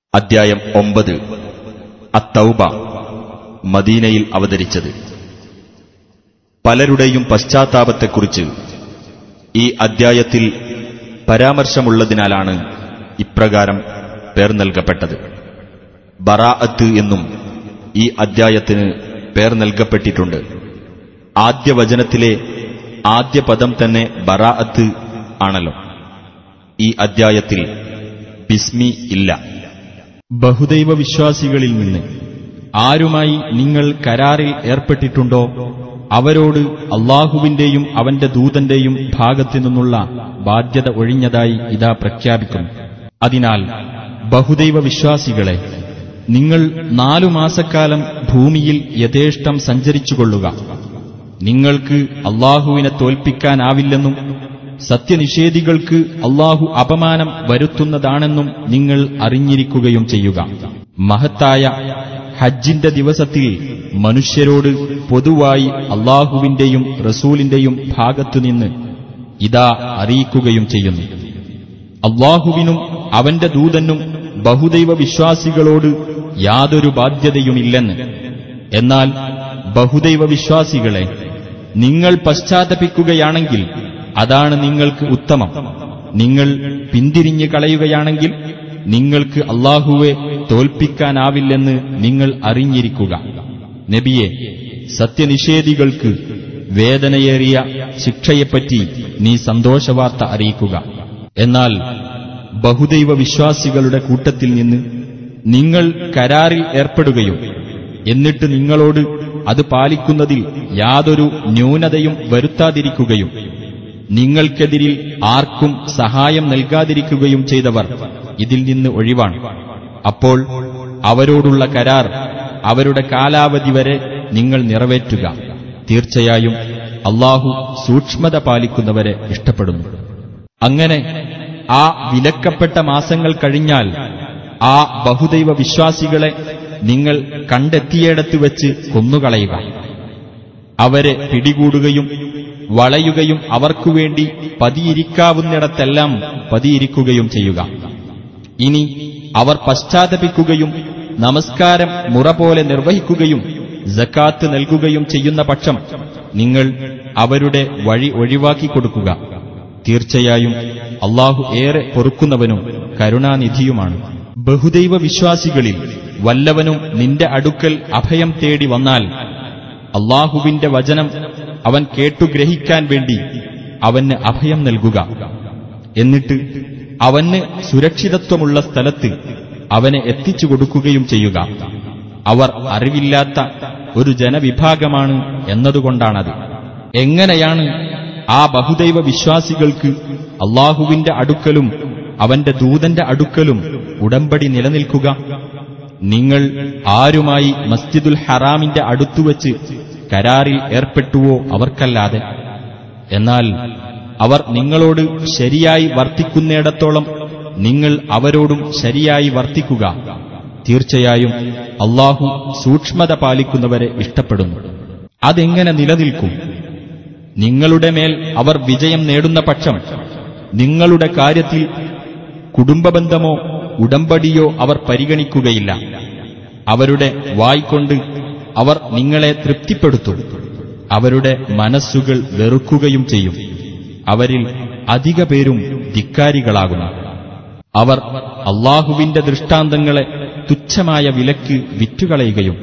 അദ്ധ്യായം ഒമ്പത് അത്തൗബ മദീനയിൽ അവതരിച്ചത് പലരുടെയും പശ്ചാത്താപത്തെക്കുറിച്ച് ഈ അദ്ധ്യായത്തിൽ പരാമർശമുള്ളതിനാലാണ് ഇപ്രകാരം പേർ നൽകപ്പെട്ടത് ബറാഅത്ത് എന്നും ഈ അദ്ധ്യായത്തിന് പേർ നൽകപ്പെട്ടിട്ടുണ്ട് ആദ്യ വചനത്തിലെ ആദ്യ പദം തന്നെ ബറാഅത്ത് ആണല്ലോ ഈ അദ്ധ്യായത്തിൽ ബിസ്മി ഇല്ല ബഹുദൈവ വിശ്വാസികളിൽ നിന്ന് ആരുമായി നിങ്ങൾ കരാറിൽ ഏർപ്പെട്ടിട്ടുണ്ടോ അവരോട് അള്ളാഹുവിന്റെയും അവന്റെ ദൂതന്റെയും ഭാഗത്തു നിന്നുള്ള ബാധ്യത ഒഴിഞ്ഞതായി ഇതാ പ്രഖ്യാപിക്കുന്നു അതിനാൽ ബഹുദൈവ വിശ്വാസികളെ നിങ്ങൾ നാലു മാസക്കാലം ഭൂമിയിൽ യഥേഷ്ടം സഞ്ചരിച്ചുകൊള്ളുക നിങ്ങൾക്ക് അള്ളാഹുവിനെ തോൽപ്പിക്കാനാവില്ലെന്നും സത്യനിഷേധികൾക്ക് അള്ളാഹു അപമാനം വരുത്തുന്നതാണെന്നും നിങ്ങൾ അറിഞ്ഞിരിക്കുകയും ചെയ്യുക മഹത്തായ ഹജ്ജിന്റെ ദിവസത്തിൽ മനുഷ്യരോട് പൊതുവായി അള്ളാഹുവിന്റെയും റസൂലിന്റെയും ഭാഗത്തുനിന്ന് ഇതാ അറിയിക്കുകയും ചെയ്യുന്നു അള്ളാഹുവിനും അവന്റെ ദൂതനും ബഹുദൈവ വിശ്വാസികളോട് യാതൊരു ബാധ്യതയുമില്ലെന്ന് എന്നാൽ ബഹുദൈവ വിശ്വാസികളെ നിങ്ങൾ പശ്ചാത്തപിക്കുകയാണെങ്കിൽ അതാണ് നിങ്ങൾക്ക് ഉത്തമം നിങ്ങൾ പിന്തിരിഞ്ഞു കളയുകയാണെങ്കിൽ നിങ്ങൾക്ക് അള്ളാഹുവെ തോൽപ്പിക്കാനാവില്ലെന്ന് നിങ്ങൾ അറിഞ്ഞിരിക്കുക നബിയെ സത്യനിഷേധികൾക്ക് വേദനയേറിയ ശിക്ഷയെപ്പറ്റി നീ സന്തോഷവാർത്ത അറിയിക്കുക എന്നാൽ ബഹുദൈവ വിശ്വാസികളുടെ കൂട്ടത്തിൽ നിന്ന് നിങ്ങൾ കരാറിൽ ഏർപ്പെടുകയും എന്നിട്ട് നിങ്ങളോട് അത് പാലിക്കുന്നതിൽ യാതൊരു ന്യൂനതയും വരുത്താതിരിക്കുകയും നിങ്ങൾക്കെതിരിൽ ആർക്കും സഹായം നൽകാതിരിക്കുകയും ചെയ്തവർ ഇതിൽ നിന്ന് ഒഴിവാണ് അപ്പോൾ അവരോടുള്ള കരാർ അവരുടെ കാലാവധി വരെ നിങ്ങൾ നിറവേറ്റുക തീർച്ചയായും അള്ളാഹു സൂക്ഷ്മത പാലിക്കുന്നവരെ ഇഷ്ടപ്പെടുന്നു അങ്ങനെ ആ വിലക്കപ്പെട്ട മാസങ്ങൾ കഴിഞ്ഞാൽ ആ ബഹുദൈവ വിശ്വാസികളെ നിങ്ങൾ കണ്ടെത്തിയിടത്ത് വെച്ച് കൊന്നുകളയുക അവരെ പിടികൂടുകയും വളയുകയും അവർക്കുവേണ്ടി പതിയിരിക്കാവുന്നിടത്തെല്ലാം പതിയിരിക്കുകയും ചെയ്യുക ഇനി അവർ പശ്ചാത്തപിക്കുകയും നമസ്കാരം മുറ പോലെ നിർവഹിക്കുകയും ജക്കാത്ത് നൽകുകയും ചെയ്യുന്ന പക്ഷം നിങ്ങൾ അവരുടെ വഴി ഒഴിവാക്കി കൊടുക്കുക തീർച്ചയായും അള്ളാഹു ഏറെ പൊറുക്കുന്നവനും കരുണാനിധിയുമാണ് ബഹുദൈവ വിശ്വാസികളിൽ വല്ലവനും നിന്റെ അടുക്കൽ അഭയം തേടി വന്നാൽ അള്ളാഹുവിന്റെ വചനം അവൻ കേട്ടുഗ്രഹിക്കാൻ വേണ്ടി അവന് അഭയം നൽകുക എന്നിട്ട് അവന് സുരക്ഷിതത്വമുള്ള സ്ഥലത്ത് അവനെ എത്തിച്ചു കൊടുക്കുകയും ചെയ്യുക അവർ അറിവില്ലാത്ത ഒരു ജനവിഭാഗമാണ് എന്നതുകൊണ്ടാണത് എങ്ങനെയാണ് ആ ബഹുദൈവ വിശ്വാസികൾക്ക് അള്ളാഹുവിന്റെ അടുക്കലും അവന്റെ ദൂതന്റെ അടുക്കലും ഉടമ്പടി നിലനിൽക്കുക നിങ്ങൾ ആരുമായി മസ്ജിദുൽ ഹറാമിന്റെ അടുത്തുവച്ച് കരാറിൽ ഏർപ്പെട്ടുവോ അവർക്കല്ലാതെ എന്നാൽ അവർ നിങ്ങളോട് ശരിയായി വർത്തിക്കുന്നിടത്തോളം നിങ്ങൾ അവരോടും ശരിയായി വർത്തിക്കുക തീർച്ചയായും അള്ളാഹു സൂക്ഷ്മത പാലിക്കുന്നവരെ ഇഷ്ടപ്പെടുന്നു അതെങ്ങനെ നിലനിൽക്കും നിങ്ങളുടെ മേൽ അവർ വിജയം നേടുന്ന പക്ഷം നിങ്ങളുടെ കാര്യത്തിൽ കുടുംബബന്ധമോ ഉടമ്പടിയോ അവർ പരിഗണിക്കുകയില്ല അവരുടെ വായ്കൊണ്ട് അവർ നിങ്ങളെ തൃപ്തിപ്പെടുത്തും അവരുടെ മനസ്സുകൾ വെറുക്കുകയും ചെയ്യും അവരിൽ അധിക പേരും ധിക്കാരികളാകുന്നു അവർ അള്ളാഹുവിന്റെ ദൃഷ്ടാന്തങ്ങളെ തുച്ഛമായ വിലക്ക് വിറ്റുകളയുകയും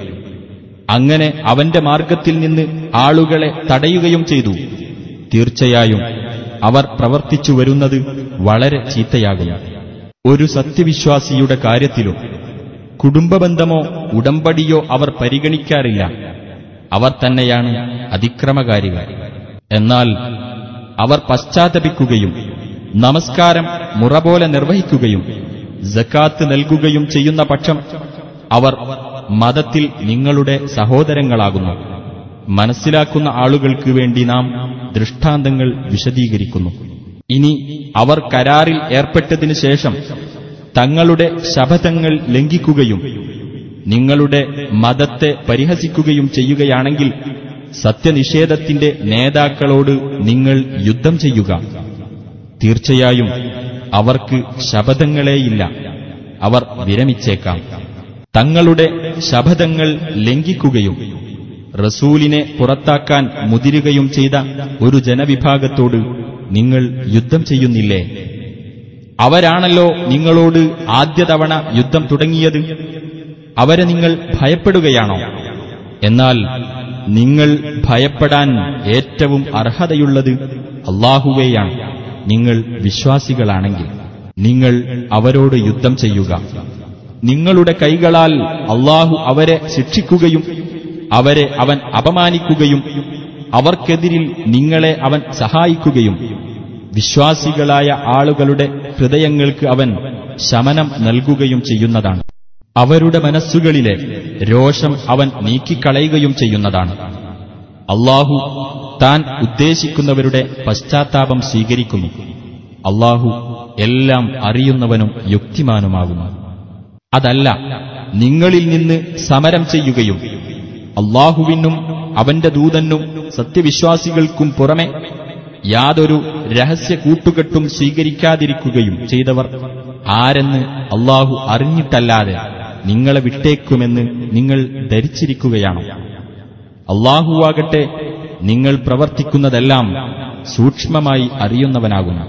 അങ്ങനെ അവന്റെ മാർഗത്തിൽ നിന്ന് ആളുകളെ തടയുകയും ചെയ്തു തീർച്ചയായും അവർ പ്രവർത്തിച്ചു വരുന്നത് വളരെ ചീത്തയാകുന്നു ഒരു സത്യവിശ്വാസിയുടെ കാര്യത്തിലും കുടുംബബന്ധമോ ഉടമ്പടിയോ അവർ പരിഗണിക്കാറില്ല അവർ തന്നെയാണ് അതിക്രമകാരികൾ എന്നാൽ അവർ പശ്ചാത്തപിക്കുകയും നമസ്കാരം മുറ പോലെ നിർവഹിക്കുകയും ജക്കാത്ത് നൽകുകയും ചെയ്യുന്ന പക്ഷം അവർ മതത്തിൽ നിങ്ങളുടെ സഹോദരങ്ങളാകുന്നു മനസ്സിലാക്കുന്ന ആളുകൾക്ക് വേണ്ടി നാം ദൃഷ്ടാന്തങ്ങൾ വിശദീകരിക്കുന്നു ഇനി അവർ കരാറിൽ ഏർപ്പെട്ടതിനു ശേഷം തങ്ങളുടെ ശപഥങ്ങൾ ലംഘിക്കുകയും നിങ്ങളുടെ മതത്തെ പരിഹസിക്കുകയും ചെയ്യുകയാണെങ്കിൽ സത്യനിഷേധത്തിന്റെ നേതാക്കളോട് നിങ്ങൾ യുദ്ധം ചെയ്യുക തീർച്ചയായും അവർക്ക് ശപഥങ്ങളേയില്ല അവർ വിരമിച്ചേക്കാം തങ്ങളുടെ ശപഥങ്ങൾ ലംഘിക്കുകയും റസൂലിനെ പുറത്താക്കാൻ മുതിരുകയും ചെയ്ത ഒരു ജനവിഭാഗത്തോട് നിങ്ങൾ യുദ്ധം ചെയ്യുന്നില്ലേ അവരാണല്ലോ നിങ്ങളോട് ആദ്യ തവണ യുദ്ധം തുടങ്ങിയത് അവരെ നിങ്ങൾ ഭയപ്പെടുകയാണോ എന്നാൽ നിങ്ങൾ ഭയപ്പെടാൻ ഏറ്റവും അർഹതയുള്ളത് അള്ളാഹുവേയാണ് നിങ്ങൾ വിശ്വാസികളാണെങ്കിൽ നിങ്ങൾ അവരോട് യുദ്ധം ചെയ്യുക നിങ്ങളുടെ കൈകളാൽ അള്ളാഹു അവരെ ശിക്ഷിക്കുകയും അവരെ അവൻ അപമാനിക്കുകയും അവർക്കെതിരിൽ നിങ്ങളെ അവൻ സഹായിക്കുകയും വിശ്വാസികളായ ആളുകളുടെ ഹൃദയങ്ങൾക്ക് അവൻ ശമനം നൽകുകയും ചെയ്യുന്നതാണ് അവരുടെ മനസ്സുകളിലെ രോഷം അവൻ നീക്കിക്കളയുകയും ചെയ്യുന്നതാണ് അള്ളാഹു താൻ ഉദ്ദേശിക്കുന്നവരുടെ പശ്ചാത്താപം സ്വീകരിക്കുന്നു അള്ളാഹു എല്ലാം അറിയുന്നവനും യുക്തിമാനുമാകുന്നു അതല്ല നിങ്ങളിൽ നിന്ന് സമരം ചെയ്യുകയും അള്ളാഹുവിനും അവന്റെ ദൂതനും സത്യവിശ്വാസികൾക്കും പുറമെ യാതൊരു രഹസ്യ കൂട്ടുകെട്ടും സ്വീകരിക്കാതിരിക്കുകയും ചെയ്തവർ ആരെന്ന് അള്ളാഹു അറിഞ്ഞിട്ടല്ലാതെ നിങ്ങളെ വിട്ടേക്കുമെന്ന് നിങ്ങൾ ധരിച്ചിരിക്കുകയാണോ അള്ളാഹുവാകട്ടെ നിങ്ങൾ പ്രവർത്തിക്കുന്നതെല്ലാം സൂക്ഷ്മമായി അറിയുന്നവനാകുന്നു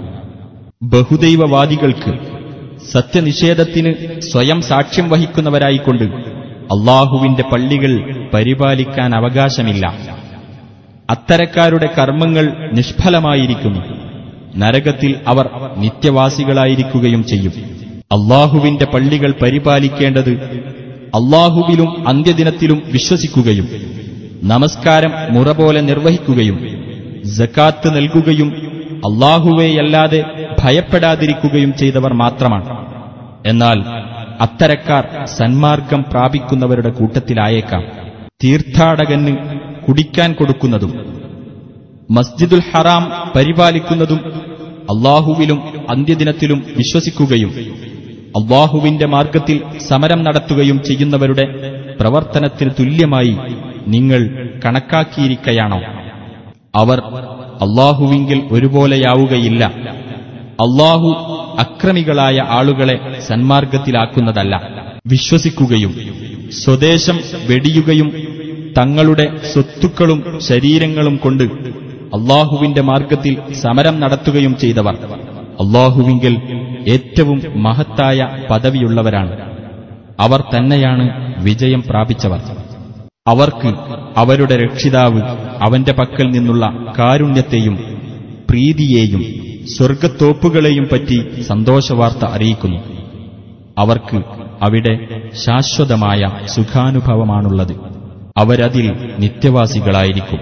ബഹുദൈവവാദികൾക്ക് സത്യനിഷേധത്തിന് സ്വയം സാക്ഷ്യം വഹിക്കുന്നവരായിക്കൊണ്ട് അള്ളാഹുവിന്റെ പള്ളികൾ പരിപാലിക്കാൻ അവകാശമില്ല അത്തരക്കാരുടെ കർമ്മങ്ങൾ നിഷ്ഫലമായിരിക്കുന്നു നരകത്തിൽ അവർ നിത്യവാസികളായിരിക്കുകയും ചെയ്യും അള്ളാഹുവിന്റെ പള്ളികൾ പരിപാലിക്കേണ്ടത് അള്ളാഹുവിലും അന്ത്യദിനത്തിലും വിശ്വസിക്കുകയും നമസ്കാരം മുറ പോലെ നിർവഹിക്കുകയും ജക്കാത്ത് നൽകുകയും അള്ളാഹുവേയല്ലാതെ ഭയപ്പെടാതിരിക്കുകയും ചെയ്തവർ മാത്രമാണ് എന്നാൽ അത്തരക്കാർ സന്മാർഗം പ്രാപിക്കുന്നവരുടെ കൂട്ടത്തിലായേക്കാം തീർത്ഥാടകന് കുടിക്കാൻ കൊടുക്കുന്നതും മസ്ജിദുൽ ഹറാം പരിപാലിക്കുന്നതും അള്ളാഹുവിലും അന്ത്യദിനത്തിലും വിശ്വസിക്കുകയും അള്ളാഹുവിന്റെ മാർഗത്തിൽ സമരം നടത്തുകയും ചെയ്യുന്നവരുടെ പ്രവർത്തനത്തിന് തുല്യമായി നിങ്ങൾ കണക്കാക്കിയിരിക്കയാണോ അവർ അള്ളാഹുവിങ്കിൽ ഒരുപോലെയാവുകയില്ല അള്ളാഹു അക്രമികളായ ആളുകളെ സന്മാർഗത്തിലാക്കുന്നതല്ല വിശ്വസിക്കുകയും സ്വദേശം വെടിയുകയും തങ്ങളുടെ സ്വത്തുക്കളും ശരീരങ്ങളും കൊണ്ട് അള്ളാഹുവിന്റെ മാർഗത്തിൽ സമരം നടത്തുകയും ചെയ്തവർ അള്ളാഹുവിങ്കിൽ ഏറ്റവും മഹത്തായ പദവിയുള്ളവരാണ് അവർ തന്നെയാണ് വിജയം പ്രാപിച്ചവർ അവർക്ക് അവരുടെ രക്ഷിതാവ് അവന്റെ പക്കൽ നിന്നുള്ള കാരുണ്യത്തെയും പ്രീതിയെയും സ്വർഗത്തോപ്പുകളെയും പറ്റി സന്തോഷവാർത്ത അറിയിക്കുന്നു അവർക്ക് അവിടെ ശാശ്വതമായ സുഖാനുഭവമാണുള്ളത് അവരതിൽ നിത്യവാസികളായിരിക്കും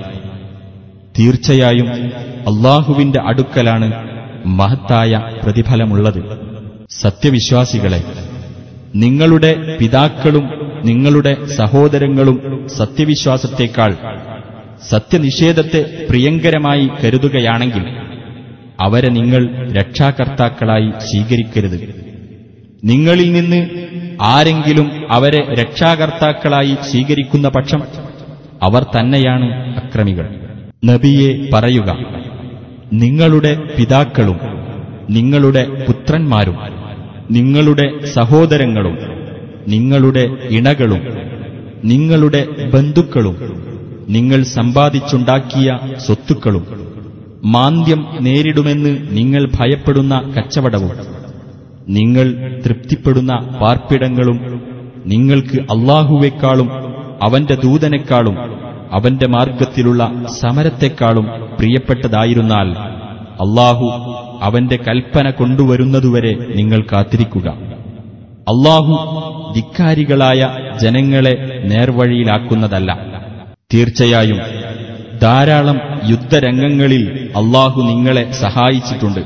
തീർച്ചയായും അള്ളാഹുവിന്റെ അടുക്കലാണ് മഹത്തായ പ്രതിഫലമുള്ളത് സത്യവിശ്വാസികളെ നിങ്ങളുടെ പിതാക്കളും നിങ്ങളുടെ സഹോദരങ്ങളും സത്യവിശ്വാസത്തേക്കാൾ സത്യനിഷേധത്തെ പ്രിയങ്കരമായി കരുതുകയാണെങ്കിൽ അവരെ നിങ്ങൾ രക്ഷാകർത്താക്കളായി സ്വീകരിക്കരുത് നിങ്ങളിൽ നിന്ന് ആരെങ്കിലും അവരെ രക്ഷാകർത്താക്കളായി സ്വീകരിക്കുന്ന പക്ഷം അവർ തന്നെയാണ് അക്രമികൾ നബിയെ പറയുക നിങ്ങളുടെ പിതാക്കളും നിങ്ങളുടെ പുത്രന്മാരും നിങ്ങളുടെ സഹോദരങ്ങളും നിങ്ങളുടെ ഇണകളും നിങ്ങളുടെ ബന്ധുക്കളും നിങ്ങൾ സമ്പാദിച്ചുണ്ടാക്കിയ സ്വത്തുക്കളും മാന്ദ്യം നേരിടുമെന്ന് നിങ്ങൾ ഭയപ്പെടുന്ന കച്ചവടവും നിങ്ങൾ തൃപ്തിപ്പെടുന്ന പാർപ്പിടങ്ങളും നിങ്ങൾക്ക് അള്ളാഹുവേക്കാളും അവന്റെ ദൂതനേക്കാളും അവന്റെ മാർഗത്തിലുള്ള സമരത്തെക്കാളും പ്രിയപ്പെട്ടതായിരുന്നാൽ അള്ളാഹു അവന്റെ കൽപ്പന കൊണ്ടുവരുന്നതുവരെ നിങ്ങൾ കാത്തിരിക്കുക അള്ളാഹു ധിക്കാരികളായ ജനങ്ങളെ നേർവഴിയിലാക്കുന്നതല്ല തീർച്ചയായും ധാരാളം യുദ്ധരംഗങ്ങളിൽ അള്ളാഹു നിങ്ങളെ സഹായിച്ചിട്ടുണ്ട്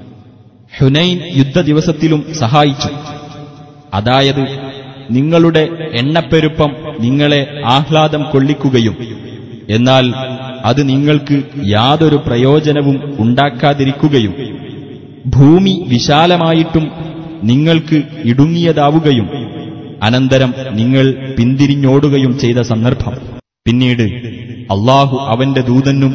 ഹുനൈൻ യുദ്ധദിവസത്തിലും സഹായിച്ചു അതായത് നിങ്ങളുടെ എണ്ണപ്പെരുപ്പം നിങ്ങളെ ആഹ്ലാദം കൊള്ളിക്കുകയും എന്നാൽ അത് നിങ്ങൾക്ക് യാതൊരു പ്രയോജനവും ഉണ്ടാക്കാതിരിക്കുകയും ഭൂമി വിശാലമായിട്ടും നിങ്ങൾക്ക് ഇടുങ്ങിയതാവുകയും അനന്തരം നിങ്ങൾ പിന്തിരിഞ്ഞോടുകയും ചെയ്ത സന്ദർഭം പിന്നീട് അള്ളാഹു അവന്റെ ദൂതനും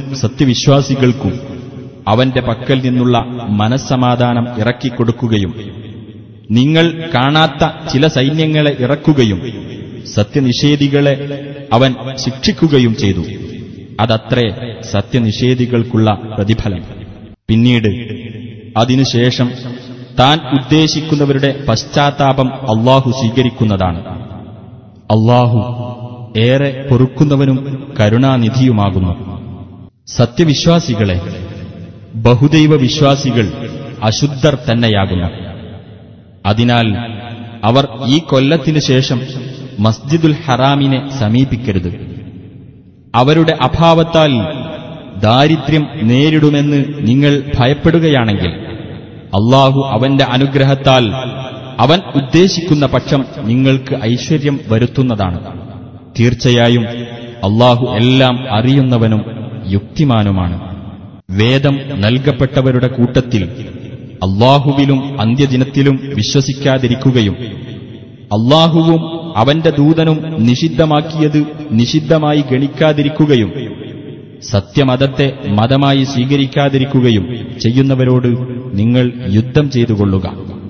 സത്യവിശ്വാസികൾക്കും അവന്റെ പക്കൽ നിന്നുള്ള മനസ്സമാധാനം ഇറക്കിക്കൊടുക്കുകയും നിങ്ങൾ കാണാത്ത ചില സൈന്യങ്ങളെ ഇറക്കുകയും സത്യനിഷേധികളെ അവൻ ശിക്ഷിക്കുകയും ചെയ്തു അതത്രേ സത്യനിഷേധികൾക്കുള്ള പ്രതിഫലം പിന്നീട് അതിനുശേഷം താൻ ഉദ്ദേശിക്കുന്നവരുടെ പശ്ചാത്താപം അള്ളാഹു സ്വീകരിക്കുന്നതാണ് അള്ളാഹു ഏറെ പൊറുക്കുന്നവനും കരുണാനിധിയുമാകുന്നു സത്യവിശ്വാസികളെ ബഹുദൈവ വിശ്വാസികൾ അശുദ്ധർ തന്നെയാകുന്നു അതിനാൽ അവർ ഈ കൊല്ലത്തിനു ശേഷം മസ്ജിദുൽ ഹറാമിനെ സമീപിക്കരുത് അവരുടെ അഭാവത്താൽ ദാരിദ്ര്യം നേരിടുമെന്ന് നിങ്ങൾ ഭയപ്പെടുകയാണെങ്കിൽ അള്ളാഹു അവന്റെ അനുഗ്രഹത്താൽ അവൻ ഉദ്ദേശിക്കുന്ന പക്ഷം നിങ്ങൾക്ക് ഐശ്വര്യം വരുത്തുന്നതാണ് തീർച്ചയായും അള്ളാഹു എല്ലാം അറിയുന്നവനും യുക്തിമാനുമാണ് വേദം നൽകപ്പെട്ടവരുടെ കൂട്ടത്തിൽ അള്ളാഹുവിലും അന്ത്യദിനത്തിലും വിശ്വസിക്കാതിരിക്കുകയും അള്ളാഹുവും അവന്റെ ദൂതനും നിഷിദ്ധമാക്കിയത് നിഷിദ്ധമായി ഗണിക്കാതിരിക്കുകയും സത്യമതത്തെ മതമായി സ്വീകരിക്കാതിരിക്കുകയും ചെയ്യുന്നവരോട് നിങ്ങൾ യുദ്ധം ചെയ്തുകൊള്ളുക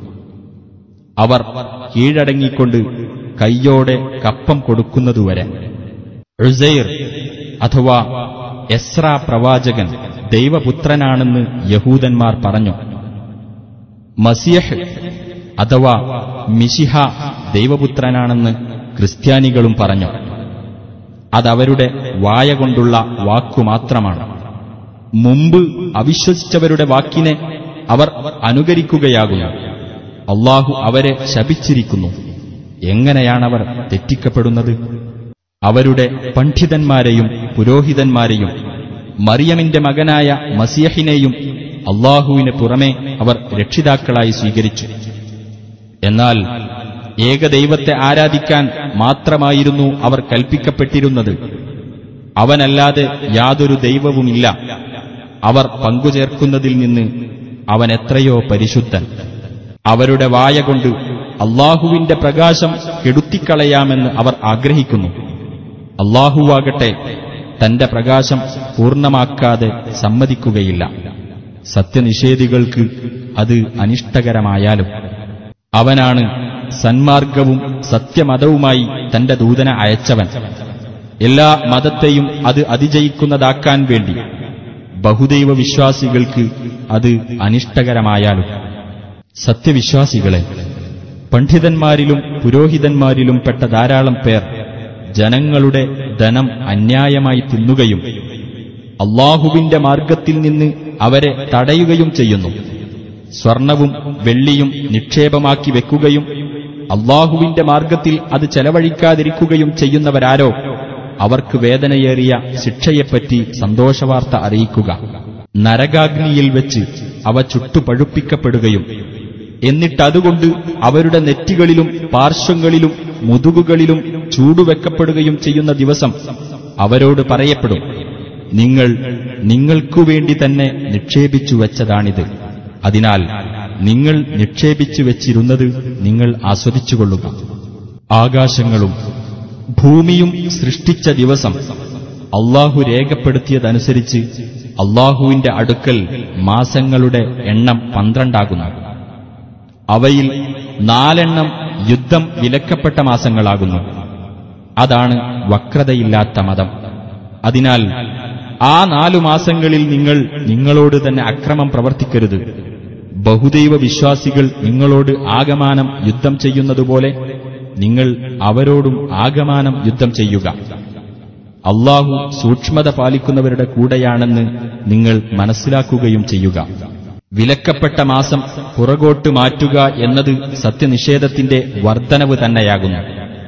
അവർ കീഴടങ്ങിക്കൊണ്ട് കയ്യോടെ കപ്പം കൊടുക്കുന്നതുവരെ ഉസൈർ അഥവാ എസ്ര പ്രവാചകൻ ദൈവപുത്രനാണെന്ന് യഹൂദന്മാർ പറഞ്ഞു മസിയഹ് അഥവാ മിശിഹ ദൈവപുത്രനാണെന്ന് ക്രിസ്ത്യാനികളും പറഞ്ഞു അതവരുടെ വായ കൊണ്ടുള്ള വാക്കുമാത്രമാണ് മുമ്പ് അവിശ്വസിച്ചവരുടെ വാക്കിനെ അവർ അനുകരിക്കുകയാകുന്നു അള്ളാഹു അവരെ ശപിച്ചിരിക്കുന്നു എങ്ങനെയാണവർ തെറ്റിക്കപ്പെടുന്നത് അവരുടെ പണ്ഡിതന്മാരെയും പുരോഹിതന്മാരെയും മറിയമിന്റെ മകനായ മസിയഹിനെയും അള്ളാഹുവിന് പുറമെ അവർ രക്ഷിതാക്കളായി സ്വീകരിച്ചു എന്നാൽ ഏകദൈവത്തെ ആരാധിക്കാൻ മാത്രമായിരുന്നു അവർ കൽപ്പിക്കപ്പെട്ടിരുന്നത് അവനല്ലാതെ യാതൊരു ദൈവവുമില്ല അവർ പങ്കുചേർക്കുന്നതിൽ നിന്ന് അവൻ എത്രയോ പരിശുദ്ധൻ അവരുടെ വായ കൊണ്ട് അള്ളാഹുവിന്റെ പ്രകാശം കെടുത്തിക്കളയാമെന്ന് അവർ ആഗ്രഹിക്കുന്നു അള്ളാഹുവാകട്ടെ തന്റെ പ്രകാശം പൂർണ്ണമാക്കാതെ സമ്മതിക്കുകയില്ല സത്യനിഷേധികൾക്ക് അത് അനിഷ്ടകരമായാലും അവനാണ് സന്മാർഗവും സത്യമതവുമായി തന്റെ ദൂതനെ അയച്ചവൻ എല്ലാ മതത്തെയും അത് അതിജയിക്കുന്നതാക്കാൻ വേണ്ടി ബഹുദൈവ വിശ്വാസികൾക്ക് അത് അനിഷ്ടകരമായാലും സത്യവിശ്വാസികളെ പണ്ഡിതന്മാരിലും പുരോഹിതന്മാരിലും പെട്ട ധാരാളം പേർ ജനങ്ങളുടെ ധനം അന്യായമായി തിന്നുകയും അള്ളാഹുവിന്റെ മാർഗത്തിൽ നിന്ന് അവരെ തടയുകയും ചെയ്യുന്നു സ്വർണവും വെള്ളിയും നിക്ഷേപമാക്കി വെക്കുകയും അള്ളാഹുവിന്റെ മാർഗത്തിൽ അത് ചെലവഴിക്കാതിരിക്കുകയും ചെയ്യുന്നവരാരോ അവർക്ക് വേദനയേറിയ ശിക്ഷയെപ്പറ്റി സന്തോഷവാർത്ത അറിയിക്കുക നരകാഗ്നിയിൽ വെച്ച് അവ ചുട്ടുപഴുപ്പിക്കപ്പെടുകയും എന്നിട്ടതുകൊണ്ട് അവരുടെ നെറ്റികളിലും പാർശ്വങ്ങളിലും മുതുകുകളിലും ചൂടുവെക്കപ്പെടുകയും ചെയ്യുന്ന ദിവസം അവരോട് പറയപ്പെടും നിങ്ങൾ നിങ്ങൾക്കുവേണ്ടി തന്നെ നിക്ഷേപിച്ചു വെച്ചതാണിത് അതിനാൽ നിങ്ങൾ നിക്ഷേപിച്ചു വെച്ചിരുന്നത് നിങ്ങൾ ആസ്വദിച്ചുകൊള്ളുക ആകാശങ്ങളും ഭൂമിയും സൃഷ്ടിച്ച ദിവസം അള്ളാഹു രേഖപ്പെടുത്തിയതനുസരിച്ച് അള്ളാഹുവിന്റെ അടുക്കൽ മാസങ്ങളുടെ എണ്ണം പന്ത്രണ്ടാകുന്നു അവയിൽ നാലെണ്ണം യുദ്ധം വിലക്കപ്പെട്ട മാസങ്ങളാകുന്നു അതാണ് വക്രതയില്ലാത്ത മതം അതിനാൽ ആ നാലു മാസങ്ങളിൽ നിങ്ങൾ നിങ്ങളോട് തന്നെ അക്രമം പ്രവർത്തിക്കരുത് ബഹുദൈവ വിശ്വാസികൾ നിങ്ങളോട് ആകമാനം യുദ്ധം ചെയ്യുന്നതുപോലെ നിങ്ങൾ അവരോടും ആകമാനം യുദ്ധം ചെയ്യുക അള്ളാഹു സൂക്ഷ്മത പാലിക്കുന്നവരുടെ കൂടെയാണെന്ന് നിങ്ങൾ മനസ്സിലാക്കുകയും ചെയ്യുക വിലക്കപ്പെട്ട മാസം പുറകോട്ട് മാറ്റുക എന്നത് സത്യനിഷേധത്തിന്റെ വർധനവ് തന്നെയാകുന്നു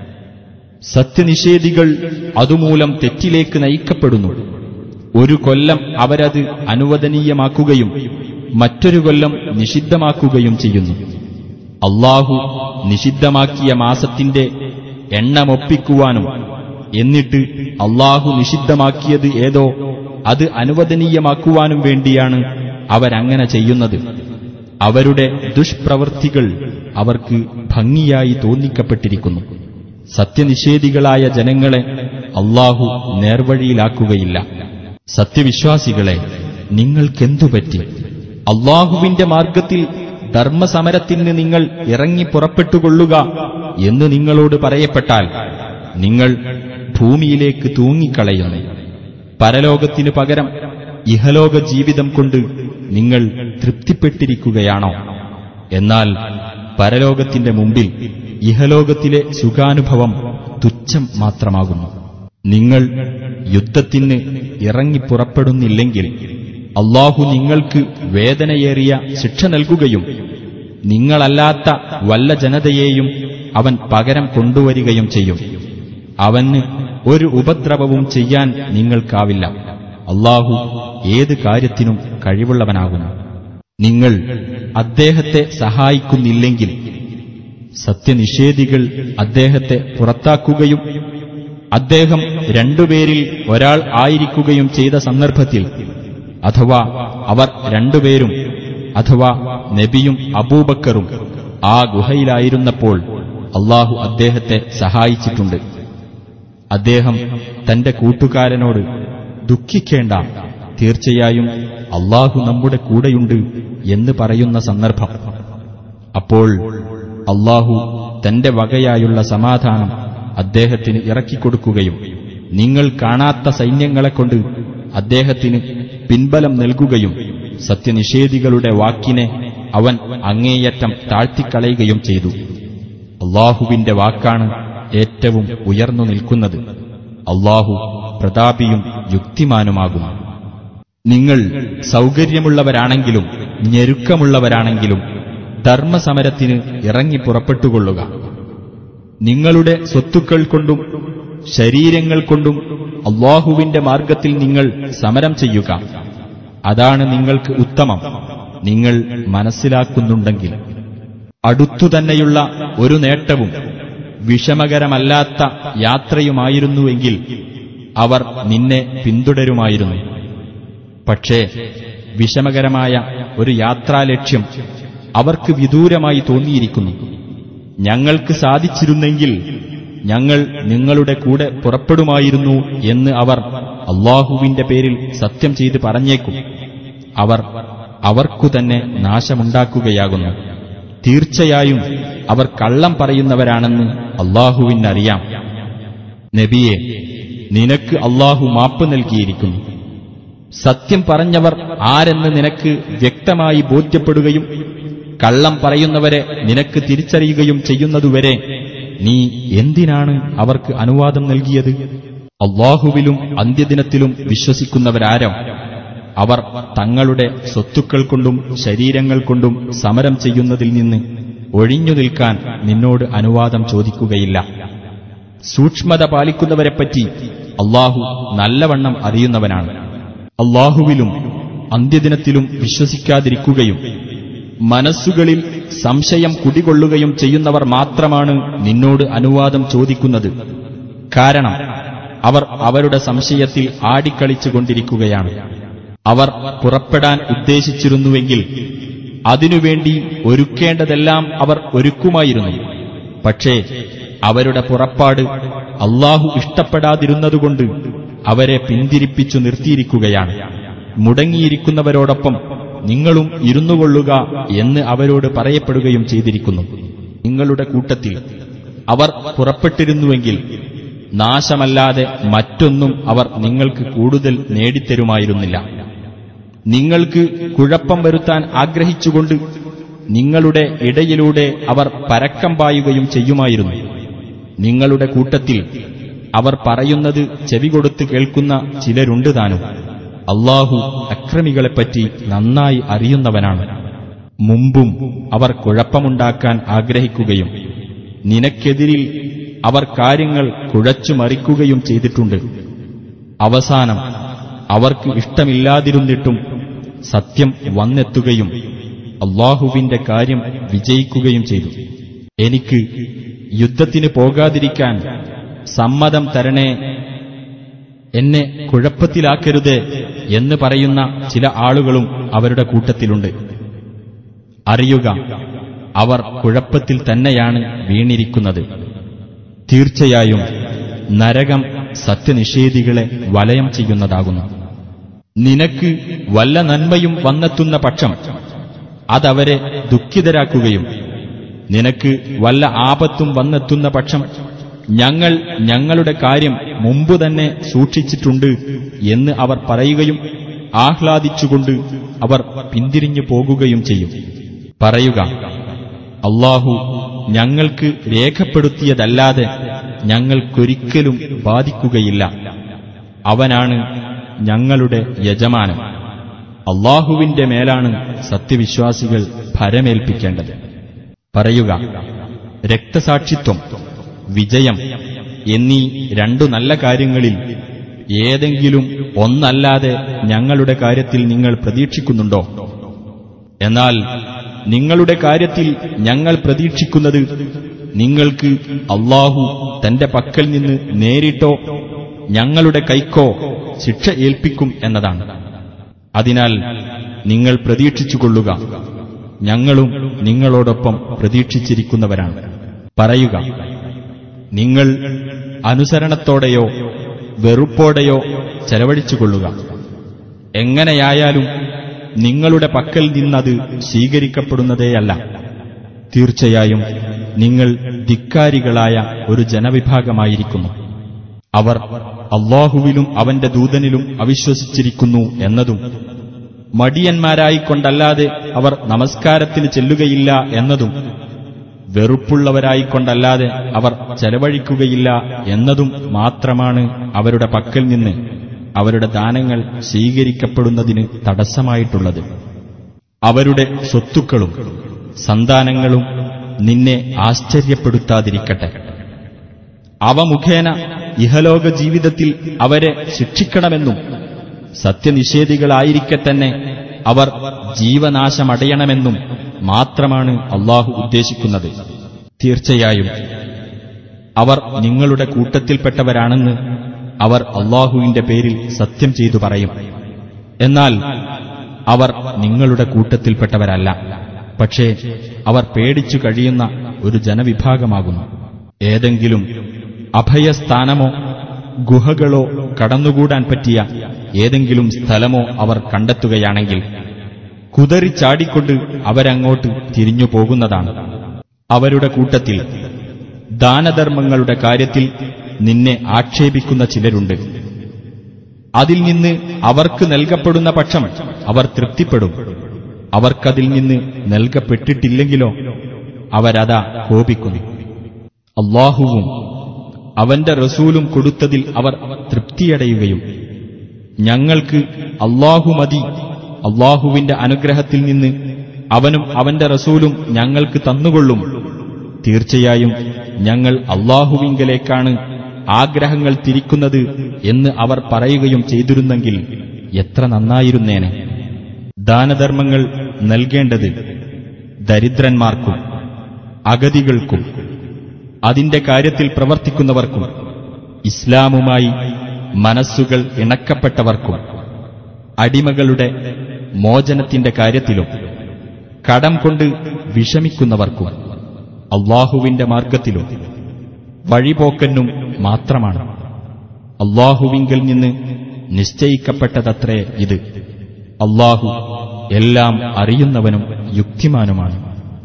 സത്യനിഷേധികൾ അതുമൂലം തെറ്റിലേക്ക് നയിക്കപ്പെടുന്നു ഒരു കൊല്ലം അവരത് അനുവദനീയമാക്കുകയും മറ്റൊരു കൊല്ലം നിഷിദ്ധമാക്കുകയും ചെയ്യുന്നു അള്ളാഹു നിഷിദ്ധമാക്കിയ മാസത്തിന്റെ എണ്ണമൊപ്പിക്കുവാനും എന്നിട്ട് അള്ളാഹു നിഷിദ്ധമാക്കിയത് ഏതോ അത് അനുവദനീയമാക്കുവാനും വേണ്ടിയാണ് അവരങ്ങനെ ചെയ്യുന്നത് അവരുടെ ദുഷ്പ്രവൃത്തികൾ അവർക്ക് ഭംഗിയായി തോന്നിക്കപ്പെട്ടിരിക്കുന്നു സത്യനിഷേധികളായ ജനങ്ങളെ അള്ളാഹു നേർവഴിയിലാക്കുകയില്ല സത്യവിശ്വാസികളെ നിങ്ങൾക്കെന്തുപറ്റി അള്ളാഹുവിന്റെ മാർഗത്തിൽ ധർമ്മസമരത്തിന് നിങ്ങൾ ഇറങ്ങി പുറപ്പെട്ടുകൊള്ളുക എന്ന് നിങ്ങളോട് പറയപ്പെട്ടാൽ നിങ്ങൾ ഭൂമിയിലേക്ക് തൂങ്ങിക്കളയുന്നു പരലോകത്തിനു പകരം ഇഹലോക ജീവിതം കൊണ്ട് നിങ്ങൾ തൃപ്തിപ്പെട്ടിരിക്കുകയാണോ എന്നാൽ പരലോകത്തിന്റെ മുമ്പിൽ ഇഹലോകത്തിലെ സുഖാനുഭവം തുച്ഛം മാത്രമാകുന്നു നിങ്ങൾ യുദ്ധത്തിന് ഇറങ്ങിപ്പുറപ്പെടുന്നില്ലെങ്കിൽ അള്ളാഹു നിങ്ങൾക്ക് വേദനയേറിയ ശിക്ഷ നൽകുകയും നിങ്ങളല്ലാത്ത വല്ല ജനതയെയും അവൻ പകരം കൊണ്ടുവരികയും ചെയ്യും അവന് ഒരു ഉപദ്രവവും ചെയ്യാൻ നിങ്ങൾക്കാവില്ല അള്ളാഹു ഏത് കാര്യത്തിനും കഴിവുള്ളവനാകുന്നു നിങ്ങൾ അദ്ദേഹത്തെ സഹായിക്കുന്നില്ലെങ്കിൽ സത്യനിഷേധികൾ അദ്ദേഹത്തെ പുറത്താക്കുകയും അദ്ദേഹം രണ്ടുപേരിൽ ഒരാൾ ആയിരിക്കുകയും ചെയ്ത സന്ദർഭത്തിൽ അഥവാ അവർ രണ്ടുപേരും അഥവാ നബിയും അബൂബക്കറും ആ ഗുഹയിലായിരുന്നപ്പോൾ അള്ളാഹു അദ്ദേഹത്തെ സഹായിച്ചിട്ടുണ്ട് അദ്ദേഹം തന്റെ കൂട്ടുകാരനോട് ദുഃഖിക്കേണ്ട തീർച്ചയായും അള്ളാഹു നമ്മുടെ കൂടെയുണ്ട് എന്ന് പറയുന്ന സന്ദർഭം അപ്പോൾ അള്ളാഹു തന്റെ വകയായുള്ള സമാധാനം അദ്ദേഹത്തിന് ഇറക്കിക്കൊടുക്കുകയും നിങ്ങൾ കാണാത്ത സൈന്യങ്ങളെക്കൊണ്ട് അദ്ദേഹത്തിന് പിൻബലം നൽകുകയും സത്യനിഷേധികളുടെ വാക്കിനെ അവൻ അങ്ങേയറ്റം താഴ്ത്തിക്കളയുകയും ചെയ്തു അള്ളാഹുവിന്റെ വാക്കാണ് ഏറ്റവും ഉയർന്നു നിൽക്കുന്നത് അള്ളാഹു പ്രതാപിയും യുക്തിമാനുമാകുന്നു നിങ്ങൾ സൗകര്യമുള്ളവരാണെങ്കിലും ഞെരുക്കമുള്ളവരാണെങ്കിലും ധർമ്മസമരത്തിന് ഇറങ്ങി പുറപ്പെട്ടുകൊള്ളുക നിങ്ങളുടെ സ്വത്തുക്കൾ കൊണ്ടും ശരീരങ്ങൾ കൊണ്ടും അള്ളാഹുവിന്റെ മാർഗത്തിൽ നിങ്ങൾ സമരം ചെയ്യുക അതാണ് നിങ്ങൾക്ക് ഉത്തമം നിങ്ങൾ മനസ്സിലാക്കുന്നുണ്ടെങ്കിൽ അടുത്തുതന്നെയുള്ള ഒരു നേട്ടവും വിഷമകരമല്ലാത്ത യാത്രയുമായിരുന്നുവെങ്കിൽ അവർ നിന്നെ പിന്തുടരുമായിരുന്നു പക്ഷേ വിഷമകരമായ ഒരു യാത്രാലക്ഷ്യം അവർക്ക് വിദൂരമായി തോന്നിയിരിക്കുന്നു ഞങ്ങൾക്ക് സാധിച്ചിരുന്നെങ്കിൽ ഞങ്ങൾ നിങ്ങളുടെ കൂടെ പുറപ്പെടുമായിരുന്നു എന്ന് അവർ അള്ളാഹുവിന്റെ പേരിൽ സത്യം ചെയ്ത് പറഞ്ഞേക്കും അവർ അവർക്കു തന്നെ നാശമുണ്ടാക്കുകയാകുന്നു തീർച്ചയായും അവർ കള്ളം പറയുന്നവരാണെന്ന് അള്ളാഹുവിനറിയാം നബിയെ നിനക്ക് അള്ളാഹു മാപ്പ് നൽകിയിരിക്കുന്നു സത്യം പറഞ്ഞവർ ആരെന്ന് നിനക്ക് വ്യക്തമായി ബോധ്യപ്പെടുകയും കള്ളം പറയുന്നവരെ നിനക്ക് തിരിച്ചറിയുകയും ചെയ്യുന്നതുവരെ നീ എന്തിനാണ് അവർക്ക് അനുവാദം നൽകിയത് അള്ളാഹുവിലും അന്ത്യദിനത്തിലും വിശ്വസിക്കുന്നവരാരോ അവർ തങ്ങളുടെ സ്വത്തുക്കൾ കൊണ്ടും ശരീരങ്ങൾ കൊണ്ടും സമരം ചെയ്യുന്നതിൽ നിന്ന് ഒഴിഞ്ഞു നിൽക്കാൻ നിന്നോട് അനുവാദം ചോദിക്കുകയില്ല സൂക്ഷ്മത പാലിക്കുന്നവരെപ്പറ്റി അള്ളാഹു നല്ലവണ്ണം അറിയുന്നവനാണ് അള്ളാഹുവിലും അന്ത്യദിനത്തിലും വിശ്വസിക്കാതിരിക്കുകയും മനസ്സുകളിൽ സംശയം കുടികൊള്ളുകയും ചെയ്യുന്നവർ മാത്രമാണ് നിന്നോട് അനുവാദം ചോദിക്കുന്നത് കാരണം അവർ അവരുടെ സംശയത്തിൽ ആടിക്കളിച്ചുകൊണ്ടിരിക്കുകയാണ് അവർ പുറപ്പെടാൻ ഉദ്ദേശിച്ചിരുന്നുവെങ്കിൽ അതിനുവേണ്ടി ഒരുക്കേണ്ടതെല്ലാം അവർ ഒരുക്കുമായിരുന്നു പക്ഷേ അവരുടെ പുറപ്പാട് അള്ളാഹു ഇഷ്ടപ്പെടാതിരുന്നതുകൊണ്ട് അവരെ പിന്തിരിപ്പിച്ചു നിർത്തിയിരിക്കുകയാണ് മുടങ്ങിയിരിക്കുന്നവരോടൊപ്പം നിങ്ങളും ഇരുന്നുകൊള്ളുക എന്ന് അവരോട് പറയപ്പെടുകയും ചെയ്തിരിക്കുന്നു നിങ്ങളുടെ കൂട്ടത്തിൽ അവർ പുറപ്പെട്ടിരുന്നുവെങ്കിൽ നാശമല്ലാതെ മറ്റൊന്നും അവർ നിങ്ങൾക്ക് കൂടുതൽ നേടിത്തരുമായിരുന്നില്ല നിങ്ങൾക്ക് കുഴപ്പം വരുത്താൻ ആഗ്രഹിച്ചുകൊണ്ട് നിങ്ങളുടെ ഇടയിലൂടെ അവർ പരക്കം പായുകയും ചെയ്യുമായിരുന്നു നിങ്ങളുടെ കൂട്ടത്തിൽ അവർ പറയുന്നത് ചെവികൊടുത്ത് കേൾക്കുന്ന ചിലരുണ്ട് താനും അള്ളാഹു അക്രമികളെപ്പറ്റി നന്നായി അറിയുന്നവനാണ് മുമ്പും അവർ കുഴപ്പമുണ്ടാക്കാൻ ആഗ്രഹിക്കുകയും നിനക്കെതിരിൽ അവർ കാര്യങ്ങൾ കുഴച്ചുമറിക്കുകയും ചെയ്തിട്ടുണ്ട് അവസാനം അവർക്ക് ഇഷ്ടമില്ലാതിരുന്നിട്ടും സത്യം വന്നെത്തുകയും അള്ളാഹുവിന്റെ കാര്യം വിജയിക്കുകയും ചെയ്തു എനിക്ക് യുദ്ധത്തിന് പോകാതിരിക്കാൻ സമ്മതം തരണേ എന്നെ കുഴപ്പത്തിലാക്കരുത് എന്ന് പറയുന്ന ചില ആളുകളും അവരുടെ കൂട്ടത്തിലുണ്ട് അറിയുക അവർ കുഴപ്പത്തിൽ തന്നെയാണ് വീണിരിക്കുന്നത് തീർച്ചയായും നരകം സത്യനിഷേധികളെ വലയം ചെയ്യുന്നതാകുന്നു നിനക്ക് വല്ല നന്മയും വന്നെത്തുന്ന പക്ഷം അതവരെ ദുഃഖിതരാക്കുകയും നിനക്ക് വല്ല ആപത്തും വന്നെത്തുന്ന പക്ഷം ഞങ്ങൾ ഞങ്ങളുടെ കാര്യം മുമ്പു തന്നെ സൂക്ഷിച്ചിട്ടുണ്ട് എന്ന് അവർ പറയുകയും ആഹ്ലാദിച്ചുകൊണ്ട് അവർ പിന്തിരിഞ്ഞു പോകുകയും ചെയ്യും പറയുക അള്ളാഹു ഞങ്ങൾക്ക് രേഖപ്പെടുത്തിയതല്ലാതെ ഞങ്ങൾക്കൊരിക്കലും ബാധിക്കുകയില്ല അവനാണ് ഞങ്ങളുടെ യജമാനൻ അള്ളാഹുവിന്റെ മേലാണ് സത്യവിശ്വാസികൾ ഭരമേൽപ്പിക്കേണ്ടത് പറയുക രക്തസാക്ഷിത്വം വിജയം എന്നീ രണ്ടു നല്ല കാര്യങ്ങളിൽ ഏതെങ്കിലും ഒന്നല്ലാതെ ഞങ്ങളുടെ കാര്യത്തിൽ നിങ്ങൾ പ്രതീക്ഷിക്കുന്നുണ്ടോ എന്നാൽ നിങ്ങളുടെ കാര്യത്തിൽ ഞങ്ങൾ പ്രതീക്ഷിക്കുന്നത് നിങ്ങൾക്ക് അള്ളാഹു തന്റെ പക്കൽ നിന്ന് നേരിട്ടോ ഞങ്ങളുടെ കൈക്കോ ശിക്ഷ ഏൽപ്പിക്കും എന്നതാണ് അതിനാൽ നിങ്ങൾ പ്രതീക്ഷിച്ചുകൊള്ളുക ഞങ്ങളും നിങ്ങളോടൊപ്പം പ്രതീക്ഷിച്ചിരിക്കുന്നവരാണ് പറയുക നിങ്ങൾ അനുസരണത്തോടെയോ വെറുപ്പോടെയോ ചെലവഴിച്ചുകൊള്ളുക എങ്ങനെയായാലും നിങ്ങളുടെ പക്കൽ നിന്നത് സ്വീകരിക്കപ്പെടുന്നതേയല്ല തീർച്ചയായും നിങ്ങൾ ധിക്കാരികളായ ഒരു ജനവിഭാഗമായിരിക്കുന്നു അവർ അള്ളാഹുവിലും അവന്റെ ദൂതനിലും അവിശ്വസിച്ചിരിക്കുന്നു എന്നതും മടിയന്മാരായിക്കൊണ്ടല്ലാതെ അവർ നമസ്കാരത്തിന് ചെല്ലുകയില്ല എന്നതും വെറുപ്പുള്ളവരായിക്കൊണ്ടല്ലാതെ അവർ ചെലവഴിക്കുകയില്ല എന്നതും മാത്രമാണ് അവരുടെ പക്കൽ നിന്ന് അവരുടെ ദാനങ്ങൾ സ്വീകരിക്കപ്പെടുന്നതിന് തടസ്സമായിട്ടുള്ളത് അവരുടെ സ്വത്തുക്കളും സന്താനങ്ങളും നിന്നെ ആശ്ചര്യപ്പെടുത്താതിരിക്കട്ടെ അവ മുഖേന ഇഹലോക ജീവിതത്തിൽ അവരെ ശിക്ഷിക്കണമെന്നും സത്യനിഷേധികളായിരിക്കെ തന്നെ അവർ ജീവനാശമടയണമെന്നും മാത്രമാണ് അള്ളാഹു ഉദ്ദേശിക്കുന്നത് തീർച്ചയായും അവർ നിങ്ങളുടെ കൂട്ടത്തിൽപ്പെട്ടവരാണെന്ന് അവർ അള്ളാഹുവിന്റെ പേരിൽ സത്യം ചെയ്തു പറയും എന്നാൽ അവർ നിങ്ങളുടെ കൂട്ടത്തിൽപ്പെട്ടവരല്ല പക്ഷേ അവർ പേടിച്ചു കഴിയുന്ന ഒരു ജനവിഭാഗമാകുന്നു ഏതെങ്കിലും അഭയസ്ഥാനമോ ഗുഹകളോ കടന്നുകൂടാൻ പറ്റിയ ഏതെങ്കിലും സ്ഥലമോ അവർ കണ്ടെത്തുകയാണെങ്കിൽ കുതറിച്ചാടിക്കൊണ്ട് അവരങ്ങോട്ട് തിരിഞ്ഞു പോകുന്നതാണ് അവരുടെ കൂട്ടത്തിൽ ദാനധർമ്മങ്ങളുടെ കാര്യത്തിൽ നിന്നെ ആക്ഷേപിക്കുന്ന ചിലരുണ്ട് അതിൽ നിന്ന് അവർക്ക് നൽകപ്പെടുന്ന പക്ഷം അവർ തൃപ്തിപ്പെടും അവർക്കതിൽ നിന്ന് നൽകപ്പെട്ടിട്ടില്ലെങ്കിലോ അവരതാ കോപിക്കുന്നു അള്ളാഹുവും അവന്റെ റസൂലും കൊടുത്തതിൽ അവർ തൃപ്തിയടയുകയും ഞങ്ങൾക്ക് അള്ളാഹു മതി അള്ളാഹുവിന്റെ അനുഗ്രഹത്തിൽ നിന്ന് അവനും അവന്റെ റസൂലും ഞങ്ങൾക്ക് തന്നുകൊള്ളും തീർച്ചയായും ഞങ്ങൾ അള്ളാഹുവിങ്കലേക്കാണ് ആഗ്രഹങ്ങൾ തിരിക്കുന്നത് എന്ന് അവർ പറയുകയും ചെയ്തിരുന്നെങ്കിൽ എത്ര നന്നായിരുന്നേനെ ദാനധർമ്മങ്ങൾ നൽകേണ്ടത് ദരിദ്രന്മാർക്കും അഗതികൾക്കും അതിന്റെ കാര്യത്തിൽ പ്രവർത്തിക്കുന്നവർക്കും ഇസ്ലാമുമായി മനസ്സുകൾ ഇണക്കപ്പെട്ടവർക്കും അടിമകളുടെ മോചനത്തിന്റെ കാര്യത്തിലും കടം കൊണ്ട് വിഷമിക്കുന്നവർക്കും അള്ളാഹുവിന്റെ മാർഗത്തിലും വഴിപോക്കനും മാത്രമാണ് അള്ളാഹുവിങ്കിൽ നിന്ന് നിശ്ചയിക്കപ്പെട്ടതത്രേ ഇത് അള്ളാഹു എല്ലാം അറിയുന്നവനും യുക്തിമാനുമാണ്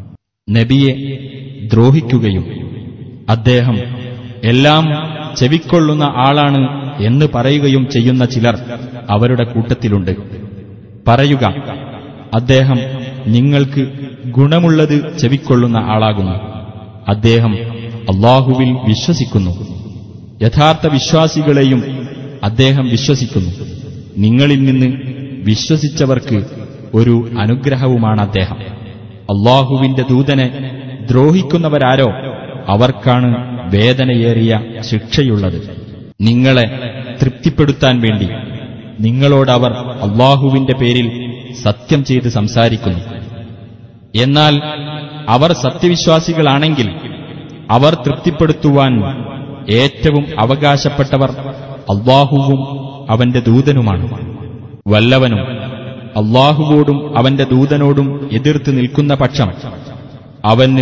നബിയെ ദ്രോഹിക്കുകയും അദ്ദേഹം എല്ലാം ചെവിക്കൊള്ളുന്ന ആളാണ് എന്ന് പറയുകയും ചെയ്യുന്ന ചിലർ അവരുടെ കൂട്ടത്തിലുണ്ട് പറയുക അദ്ദേഹം നിങ്ങൾക്ക് ഗുണമുള്ളത് ചെവിക്കൊള്ളുന്ന ആളാകുന്നു അദ്ദേഹം അള്ളാഹുവിൽ വിശ്വസിക്കുന്നു യഥാർത്ഥ വിശ്വാസികളെയും അദ്ദേഹം വിശ്വസിക്കുന്നു നിങ്ങളിൽ നിന്ന് വിശ്വസിച്ചവർക്ക് ഒരു അനുഗ്രഹവുമാണ് അദ്ദേഹം അള്ളാഹുവിന്റെ ദൂതനെ ദ്രോഹിക്കുന്നവരാരോ അവർക്കാണ് വേദനയേറിയ ശിക്ഷയുള്ളത് നിങ്ങളെ തൃപ്തിപ്പെടുത്താൻ വേണ്ടി നിങ്ങളോടവർ അള്ളാഹുവിന്റെ പേരിൽ സത്യം ചെയ്ത് സംസാരിക്കുന്നു എന്നാൽ അവർ സത്യവിശ്വാസികളാണെങ്കിൽ അവർ തൃപ്തിപ്പെടുത്തുവാൻ ഏറ്റവും അവകാശപ്പെട്ടവർ അള്ളാഹുവും അവന്റെ ദൂതനുമാണ് വല്ലവനും അള്ളാഹുവോടും അവന്റെ ദൂതനോടും എതിർത്ത് നിൽക്കുന്ന പക്ഷം അവന്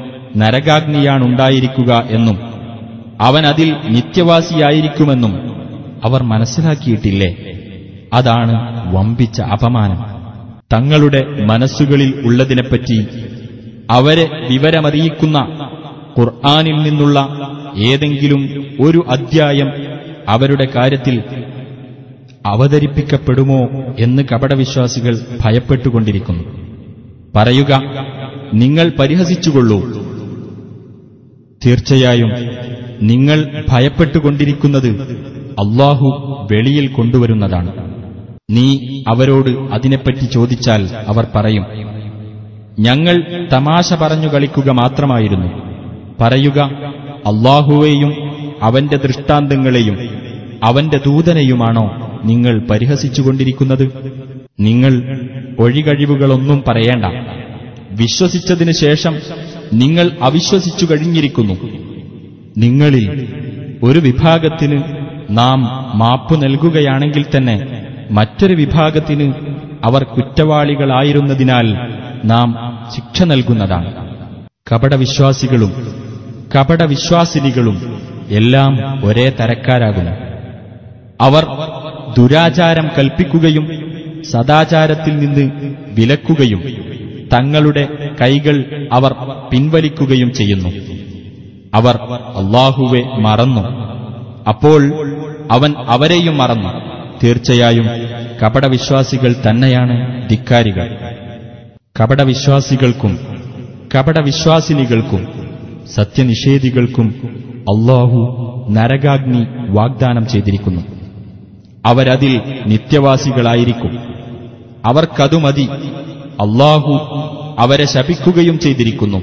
നരകാഗ്നിയാണുണ്ടായിരിക്കുക എന്നും അവൻ അതിൽ നിത്യവാസിയായിരിക്കുമെന്നും അവർ മനസ്സിലാക്കിയിട്ടില്ലേ അതാണ് വമ്പിച്ച അപമാനം തങ്ങളുടെ മനസ്സുകളിൽ ഉള്ളതിനെപ്പറ്റി അവരെ വിവരമറിയിക്കുന്ന ഖുർആാനിൽ നിന്നുള്ള ഏതെങ്കിലും ഒരു അധ്യായം അവരുടെ കാര്യത്തിൽ അവതരിപ്പിക്കപ്പെടുമോ എന്ന് കപടവിശ്വാസികൾ ഭയപ്പെട്ടുകൊണ്ടിരിക്കുന്നു പറയുക നിങ്ങൾ പരിഹസിച്ചുകൊള്ളൂ തീർച്ചയായും നിങ്ങൾ ഭയപ്പെട്ടുകൊണ്ടിരിക്കുന്നത് അള്ളാഹു വെളിയിൽ കൊണ്ടുവരുന്നതാണ് നീ അവരോട് അതിനെപ്പറ്റി ചോദിച്ചാൽ അവർ പറയും ഞങ്ങൾ തമാശ പറഞ്ഞു കളിക്കുക മാത്രമായിരുന്നു പറയുക അള്ളാഹുവേയും അവന്റെ ദൃഷ്ടാന്തങ്ങളെയും അവന്റെ ദൂതനെയുമാണോ നിങ്ങൾ പരിഹസിച്ചുകൊണ്ടിരിക്കുന്നത് നിങ്ങൾ ഒഴികഴിവുകളൊന്നും പറയേണ്ട വിശ്വസിച്ചതിനു ശേഷം നിങ്ങൾ അവിശ്വസിച്ചു കഴിഞ്ഞിരിക്കുന്നു നിങ്ങളിൽ ഒരു വിഭാഗത്തിന് നാം മാപ്പു നൽകുകയാണെങ്കിൽ തന്നെ മറ്റൊരു വിഭാഗത്തിന് അവർ കുറ്റവാളികളായിരുന്നതിനാൽ നാം ശിക്ഷ നൽകുന്നതാണ് കപടവിശ്വാസികളും കപടവിശ്വാസിനികളും എല്ലാം ഒരേ തരക്കാരാകുന്നു അവർ ദുരാചാരം കൽപ്പിക്കുകയും സദാചാരത്തിൽ നിന്ന് വിലക്കുകയും തങ്ങളുടെ കൈകൾ അവർ പിൻവലിക്കുകയും ചെയ്യുന്നു അവർ അള്ളാഹുവെ മറന്നു അപ്പോൾ അവൻ അവരെയും മറന്നു തീർച്ചയായും കപടവിശ്വാസികൾ തന്നെയാണ് ധിക്കാരികൾ കപടവിശ്വാസികൾക്കും കപടവിശ്വാസിനികൾക്കും സത്യനിഷേധികൾക്കും അള്ളാഹു നരകാഗ്നി വാഗ്ദാനം ചെയ്തിരിക്കുന്നു അവരതിൽ നിത്യവാസികളായിരിക്കും അവർക്കതു മതി അള്ളാഹു അവരെ ശപിക്കുകയും ചെയ്തിരിക്കുന്നു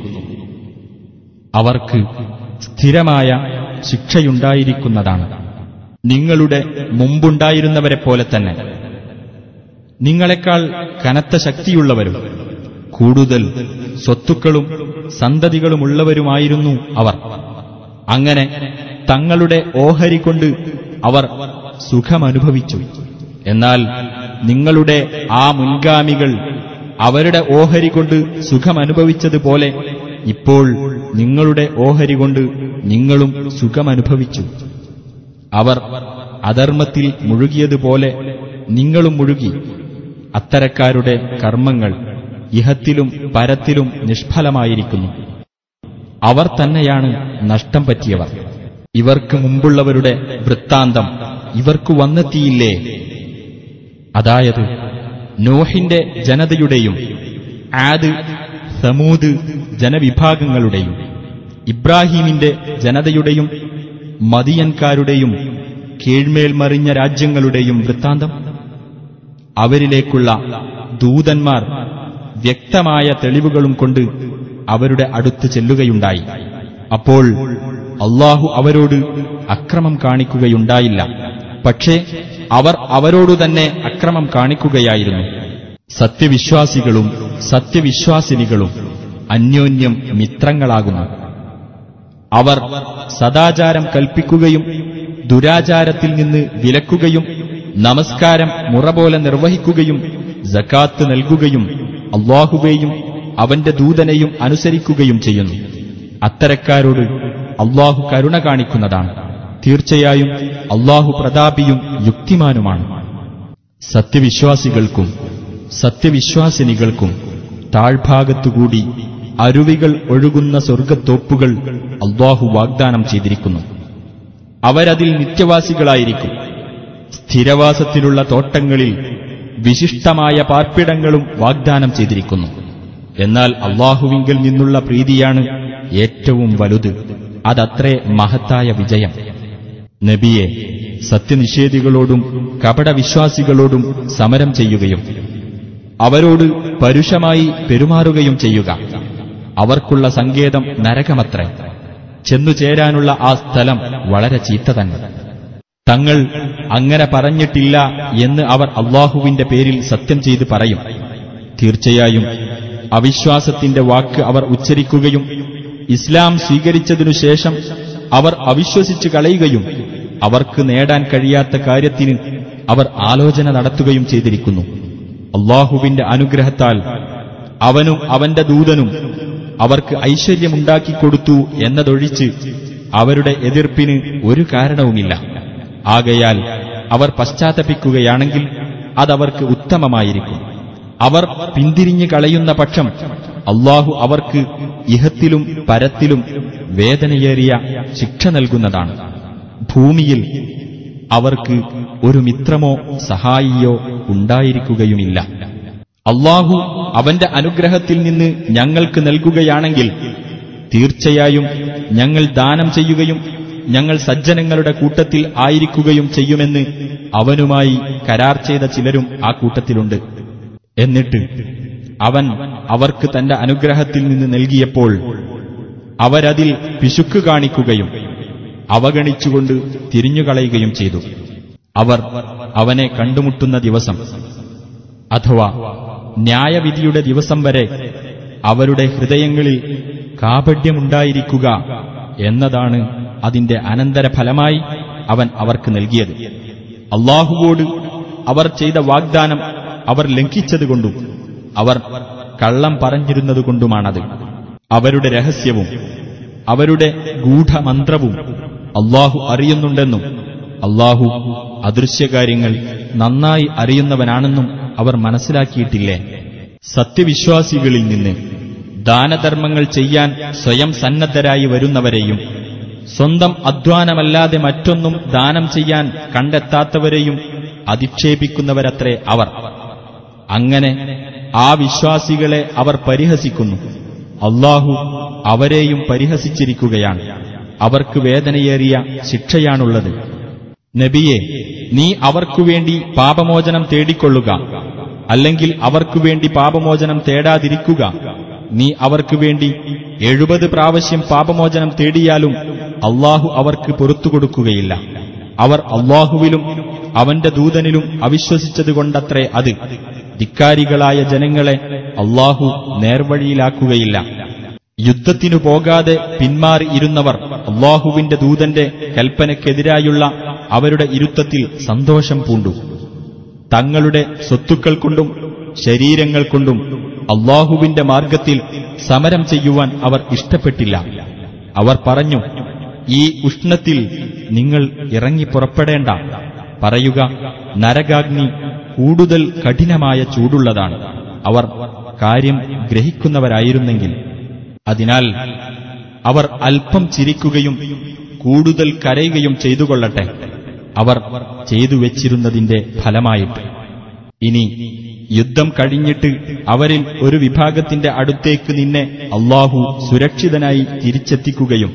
അവർക്ക് സ്ഥിരമായ ശിക്ഷയുണ്ടായിരിക്കുന്നതാണ് നിങ്ങളുടെ മുമ്പുണ്ടായിരുന്നവരെ പോലെ തന്നെ നിങ്ങളെക്കാൾ കനത്ത ശക്തിയുള്ളവരും കൂടുതൽ സ്വത്തുക്കളും സന്തതികളുമുള്ളവരുമായിരുന്നു അവർ അങ്ങനെ തങ്ങളുടെ ഓഹരി കൊണ്ട് അവർ സുഖമനുഭവിച്ചു എന്നാൽ നിങ്ങളുടെ ആ മുൻഗാമികൾ അവരുടെ ഓഹരി കൊണ്ട് സുഖമനുഭവിച്ചതുപോലെ ഇപ്പോൾ നിങ്ങളുടെ ഓഹരി കൊണ്ട് നിങ്ങളും സുഖമനുഭവിച്ചു അവർ അധർമ്മത്തിൽ മുഴുകിയതുപോലെ നിങ്ങളും മുഴുകി അത്തരക്കാരുടെ കർമ്മങ്ങൾ ഇഹത്തിലും പരത്തിലും നിഷ്ഫലമായിരിക്കുന്നു അവർ തന്നെയാണ് നഷ്ടം പറ്റിയവർ ഇവർക്ക് മുമ്പുള്ളവരുടെ വൃത്താന്തം ഇവർക്ക് വന്നെത്തിയില്ലേ അതായത് നോഹിന്റെ ജനതയുടെയും ആദ് സമൂത് ജനവിഭാഗങ്ങളുടെയും ഇബ്രാഹീമിന്റെ ജനതയുടെയും മദിയൻകാരുടെയും കീഴ്മേൽ മറിഞ്ഞ രാജ്യങ്ങളുടെയും വൃത്താന്തം അവരിലേക്കുള്ള ദൂതന്മാർ വ്യക്തമായ തെളിവുകളും കൊണ്ട് അവരുടെ അടുത്ത് ചെല്ലുകയുണ്ടായി അപ്പോൾ അള്ളാഹു അവരോട് അക്രമം കാണിക്കുകയുണ്ടായില്ല പക്ഷേ അവർ അവരോടു തന്നെ അക്രമം കാണിക്കുകയായിരുന്നു സത്യവിശ്വാസികളും സത്യവിശ്വാസിനികളും അന്യോന്യം മിത്രങ്ങളാകുന്നു അവർ സദാചാരം കൽപ്പിക്കുകയും ദുരാചാരത്തിൽ നിന്ന് വിലക്കുകയും നമസ്കാരം മുറ പോലെ നിർവഹിക്കുകയും ജക്കാത്ത് നൽകുകയും അള്ളാഹുവേയും അവന്റെ ദൂതനെയും അനുസരിക്കുകയും ചെയ്യുന്നു അത്തരക്കാരോട് അള്ളാഹു കരുണ കാണിക്കുന്നതാണ് തീർച്ചയായും അള്ളാഹു പ്രതാപിയും യുക്തിമാനുമാണ് സത്യവിശ്വാസികൾക്കും സത്യവിശ്വാസിനികൾക്കും താഴ്ഭാഗത്തുകൂടി അരുവികൾ ഒഴുകുന്ന സ്വർഗത്തോപ്പുകൾ അള്ളാഹു വാഗ്ദാനം ചെയ്തിരിക്കുന്നു അവരതിൽ നിത്യവാസികളായിരിക്കും സ്ഥിരവാസത്തിലുള്ള തോട്ടങ്ങളിൽ വിശിഷ്ടമായ പാർപ്പിടങ്ങളും വാഗ്ദാനം ചെയ്തിരിക്കുന്നു എന്നാൽ അള്ളാഹുവിങ്കിൽ നിന്നുള്ള പ്രീതിയാണ് ഏറ്റവും വലുത് അതത്രേ മഹത്തായ വിജയം നബിയെ സത്യനിഷേധികളോടും കപടവിശ്വാസികളോടും സമരം ചെയ്യുകയും അവരോട് പരുഷമായി പെരുമാറുകയും ചെയ്യുക അവർക്കുള്ള സങ്കേതം നരകമത്രേ ചെന്നുചേരാനുള്ള ആ സ്ഥലം വളരെ ചീത്ത തന്നെ തങ്ങൾ അങ്ങനെ പറഞ്ഞിട്ടില്ല എന്ന് അവർ അള്ളാഹുവിന്റെ പേരിൽ സത്യം ചെയ്ത് പറയും തീർച്ചയായും അവിശ്വാസത്തിന്റെ വാക്ക് അവർ ഉച്ചരിക്കുകയും ഇസ്ലാം സ്വീകരിച്ചതിനു ശേഷം അവർ അവിശ്വസിച്ച് കളയുകയും അവർക്ക് നേടാൻ കഴിയാത്ത കാര്യത്തിന് അവർ ആലോചന നടത്തുകയും ചെയ്തിരിക്കുന്നു അള്ളാഹുവിന്റെ അനുഗ്രഹത്താൽ അവനും അവന്റെ ദൂതനും അവർക്ക് ഐശ്വര്യമുണ്ടാക്കിക്കൊടുത്തു എന്നതൊഴിച്ച് അവരുടെ എതിർപ്പിന് ഒരു കാരണവുമില്ല ആകയാൽ അവർ പശ്ചാത്തപിക്കുകയാണെങ്കിൽ അതവർക്ക് ഉത്തമമായിരിക്കും അവർ പിന്തിരിഞ്ഞു കളയുന്ന പക്ഷം അള്ളാഹു അവർക്ക് ഇഹത്തിലും പരത്തിലും വേദനയേറിയ ശിക്ഷ നൽകുന്നതാണ് ഭൂമിയിൽ അവർക്ക് ഒരു മിത്രമോ സഹായിയോ ഉണ്ടായിരിക്കുകയുമില്ല അള്ളാഹു അവന്റെ അനുഗ്രഹത്തിൽ നിന്ന് ഞങ്ങൾക്ക് നൽകുകയാണെങ്കിൽ തീർച്ചയായും ഞങ്ങൾ ദാനം ചെയ്യുകയും ഞങ്ങൾ സജ്ജനങ്ങളുടെ കൂട്ടത്തിൽ ആയിരിക്കുകയും ചെയ്യുമെന്ന് അവനുമായി കരാർ ചെയ്ത ചിലരും ആ കൂട്ടത്തിലുണ്ട് എന്നിട്ട് അവൻ അവർക്ക് തന്റെ അനുഗ്രഹത്തിൽ നിന്ന് നൽകിയപ്പോൾ അവരതിൽ പിശുക്ക് കാണിക്കുകയും അവഗണിച്ചുകൊണ്ട് തിരിഞ്ഞുകളയുകയും ചെയ്തു അവർ അവനെ കണ്ടുമുട്ടുന്ന ദിവസം അഥവാ ന്യായവിധിയുടെ ദിവസം വരെ അവരുടെ ഹൃദയങ്ങളിൽ കാപഡ്യമുണ്ടായിരിക്കുക എന്നതാണ് അതിന്റെ അനന്തരഫലമായി അവൻ അവർക്ക് നൽകിയത് അള്ളാഹുവോട് അവർ ചെയ്ത വാഗ്ദാനം അവർ ലംഘിച്ചതുകൊണ്ടും അവർ കള്ളം പറഞ്ഞിരുന്നതുകൊണ്ടുമാണത് അവരുടെ രഹസ്യവും അവരുടെ ഗൂഢമന്ത്രവും അള്ളാഹു അറിയുന്നുണ്ടെന്നും അള്ളാഹു അദൃശ്യകാര്യങ്ങൾ നന്നായി അറിയുന്നവനാണെന്നും അവർ മനസ്സിലാക്കിയിട്ടില്ലേ സത്യവിശ്വാസികളിൽ നിന്ന് ദാനധർമ്മങ്ങൾ ചെയ്യാൻ സ്വയം സന്നദ്ധരായി വരുന്നവരെയും സ്വന്തം അധ്വാനമല്ലാതെ മറ്റൊന്നും ദാനം ചെയ്യാൻ കണ്ടെത്താത്തവരെയും അധിക്ഷേപിക്കുന്നവരത്രേ അവർ അങ്ങനെ ആ വിശ്വാസികളെ അവർ പരിഹസിക്കുന്നു അള്ളാഹു അവരെയും പരിഹസിച്ചിരിക്കുകയാണ് അവർക്ക് വേദനയേറിയ ശിക്ഷയാണുള്ളത് നബിയെ നീ അവർക്കുവേണ്ടി പാപമോചനം തേടിക്കൊള്ളുക അല്ലെങ്കിൽ അവർക്കുവേണ്ടി പാപമോചനം തേടാതിരിക്കുക നീ അവർക്കുവേണ്ടി എഴുപത് പ്രാവശ്യം പാപമോചനം തേടിയാലും അള്ളാഹു അവർക്ക് പൊറത്തു കൊടുക്കുകയില്ല അവർ അള്ളാഹുവിലും അവന്റെ ദൂതനിലും അവിശ്വസിച്ചതുകൊണ്ടത്രേ അത് ധിക്കാരികളായ ജനങ്ങളെ അള്ളാഹു നേർവഴിയിലാക്കുകയില്ല യുദ്ധത്തിനു പോകാതെ പിന്മാറി ഇരുന്നവർ അള്ളാഹുവിന്റെ ദൂതന്റെ കൽപ്പനയ്ക്കെതിരായുള്ള അവരുടെ ഇരുത്തത്തിൽ സന്തോഷം പൂണ്ടു തങ്ങളുടെ സ്വത്തുക്കൾ കൊണ്ടും ശരീരങ്ങൾ കൊണ്ടും അള്ളാഹുവിന്റെ മാർഗത്തിൽ സമരം ചെയ്യുവാൻ അവർ ഇഷ്ടപ്പെട്ടില്ല അവർ പറഞ്ഞു ഈ ഉഷ്ണത്തിൽ നിങ്ങൾ ഇറങ്ങി പുറപ്പെടേണ്ട പറയുക നരകാഗ്നി കൂടുതൽ കഠിനമായ ചൂടുള്ളതാണ് അവർ കാര്യം ഗ്രഹിക്കുന്നവരായിരുന്നെങ്കിൽ അതിനാൽ അവർ അല്പം ചിരിക്കുകയും കൂടുതൽ കരയുകയും ചെയ്തുകൊള്ളട്ടെ അവർ ചെയ്തു വെച്ചിരുന്നതിന്റെ ഫലമായിട്ട് ഇനി യുദ്ധം കഴിഞ്ഞിട്ട് അവരിൽ ഒരു വിഭാഗത്തിന്റെ അടുത്തേക്ക് നിന്നെ അള്ളാഹു സുരക്ഷിതനായി തിരിച്ചെത്തിക്കുകയും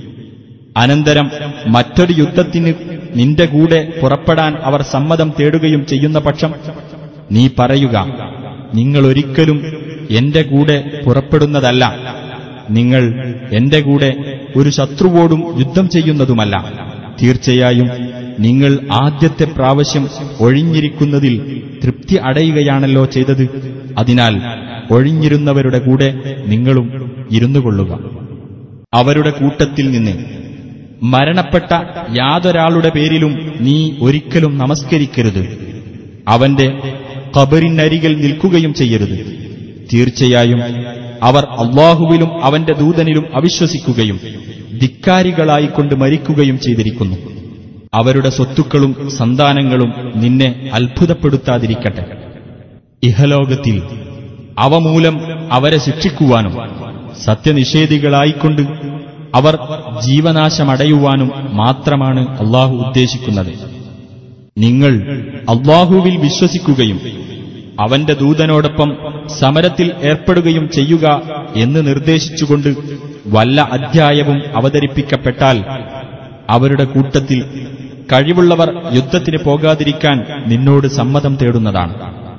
അനന്തരം മറ്റൊരു യുദ്ധത്തിന് നിന്റെ കൂടെ പുറപ്പെടാൻ അവർ സമ്മതം തേടുകയും ചെയ്യുന്ന പക്ഷം നീ പറയുക നിങ്ങൾ ഒരിക്കലും എന്റെ കൂടെ പുറപ്പെടുന്നതല്ല നിങ്ങൾ എന്റെ കൂടെ ഒരു ശത്രുവോടും യുദ്ധം ചെയ്യുന്നതുമല്ല തീർച്ചയായും നിങ്ങൾ ആദ്യത്തെ പ്രാവശ്യം ഒഴിഞ്ഞിരിക്കുന്നതിൽ തൃപ്തി അടയുകയാണല്ലോ ചെയ്തത് അതിനാൽ ഒഴിഞ്ഞിരുന്നവരുടെ കൂടെ നിങ്ങളും ഇരുന്നുകൊള്ളുക അവരുടെ കൂട്ടത്തിൽ നിന്ന് മരണപ്പെട്ട യാതൊരാളുടെ പേരിലും നീ ഒരിക്കലും നമസ്കരിക്കരുത് അവന്റെ കബറിനരികിൽ നിൽക്കുകയും ചെയ്യരുത് തീർച്ചയായും അവർ അള്ളാഹുവിലും അവന്റെ ദൂതനിലും അവിശ്വസിക്കുകയും ധിക്കാരികളായിക്കൊണ്ട് മരിക്കുകയും ചെയ്തിരിക്കുന്നു അവരുടെ സ്വത്തുക്കളും സന്താനങ്ങളും നിന്നെ അത്ഭുതപ്പെടുത്താതിരിക്കട്ടെ ഇഹലോകത്തിൽ അവ മൂലം അവരെ ശിക്ഷിക്കുവാനും സത്യനിഷേധികളായിക്കൊണ്ട് അവർ ജീവനാശമടയുവാനും മാത്രമാണ് അള്ളാഹു ഉദ്ദേശിക്കുന്നത് നിങ്ങൾ അള്ളാഹുവിൽ വിശ്വസിക്കുകയും അവന്റെ ദൂതനോടൊപ്പം സമരത്തിൽ ഏർപ്പെടുകയും ചെയ്യുക എന്ന് നിർദ്ദേശിച്ചുകൊണ്ട് വല്ല അധ്യായവും അവതരിപ്പിക്കപ്പെട്ടാൽ അവരുടെ കൂട്ടത്തിൽ കഴിവുള്ളവർ യുദ്ധത്തിന് പോകാതിരിക്കാൻ നിന്നോട് സമ്മതം തേടുന്നതാണ്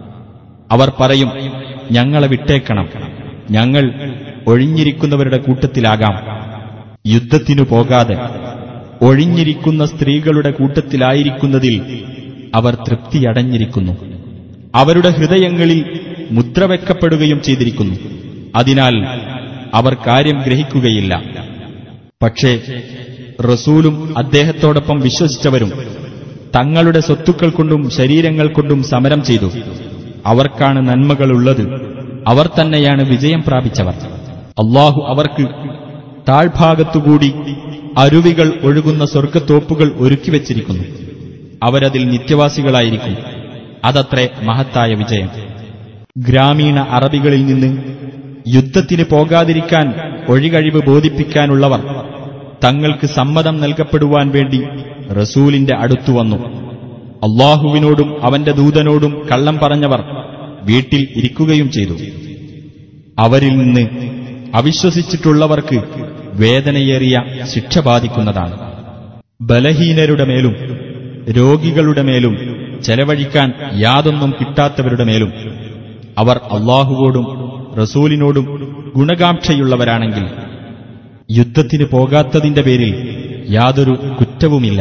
അവർ പറയും ഞങ്ങളെ വിട്ടേക്കണം ഞങ്ങൾ ഒഴിഞ്ഞിരിക്കുന്നവരുടെ കൂട്ടത്തിലാകാം യുദ്ധത്തിനു പോകാതെ ഒഴിഞ്ഞിരിക്കുന്ന സ്ത്രീകളുടെ കൂട്ടത്തിലായിരിക്കുന്നതിൽ അവർ തൃപ്തിയടഞ്ഞിരിക്കുന്നു അവരുടെ ഹൃദയങ്ങളിൽ മുദ്രവെക്കപ്പെടുകയും ചെയ്തിരിക്കുന്നു അതിനാൽ അവർ കാര്യം ഗ്രഹിക്കുകയില്ല പക്ഷേ റസൂലും അദ്ദേഹത്തോടൊപ്പം വിശ്വസിച്ചവരും തങ്ങളുടെ സ്വത്തുക്കൾ കൊണ്ടും ശരീരങ്ങൾ കൊണ്ടും സമരം ചെയ്തു അവർക്കാണ് നന്മകളുള്ളത് അവർ തന്നെയാണ് വിജയം പ്രാപിച്ചവർ അള്ളാഹു അവർക്ക് താഴ്ഭാഗത്തുകൂടി അരുവികൾ ഒഴുകുന്ന സ്വർഗത്തോപ്പുകൾ ഒരുക്കിവെച്ചിരിക്കുന്നു അവരതിൽ നിത്യവാസികളായിരിക്കും അതത്രേ മഹത്തായ വിജയം ഗ്രാമീണ അറബികളിൽ നിന്ന് യുദ്ധത്തിന് പോകാതിരിക്കാൻ ഒഴികഴിവ് ബോധിപ്പിക്കാനുള്ളവർ തങ്ങൾക്ക് സമ്മതം നൽകപ്പെടുവാൻ വേണ്ടി റസൂലിന്റെ അടുത്തു വന്നു അള്ളാഹുവിനോടും അവന്റെ ദൂതനോടും കള്ളം പറഞ്ഞവർ വീട്ടിൽ ഇരിക്കുകയും ചെയ്തു അവരിൽ നിന്ന് അവിശ്വസിച്ചിട്ടുള്ളവർക്ക് വേദനയേറിയ ശിക്ഷ ബാധിക്കുന്നതാണ് ബലഹീനരുടെ മേലും രോഗികളുടെ മേലും ചെലവഴിക്കാൻ യാതൊന്നും കിട്ടാത്തവരുടെ മേലും അവർ അള്ളാഹുവോടും റസൂലിനോടും ഗുണകാംക്ഷയുള്ളവരാണെങ്കിൽ യുദ്ധത്തിന് പോകാത്തതിന്റെ പേരിൽ യാതൊരു കുറ്റവുമില്ല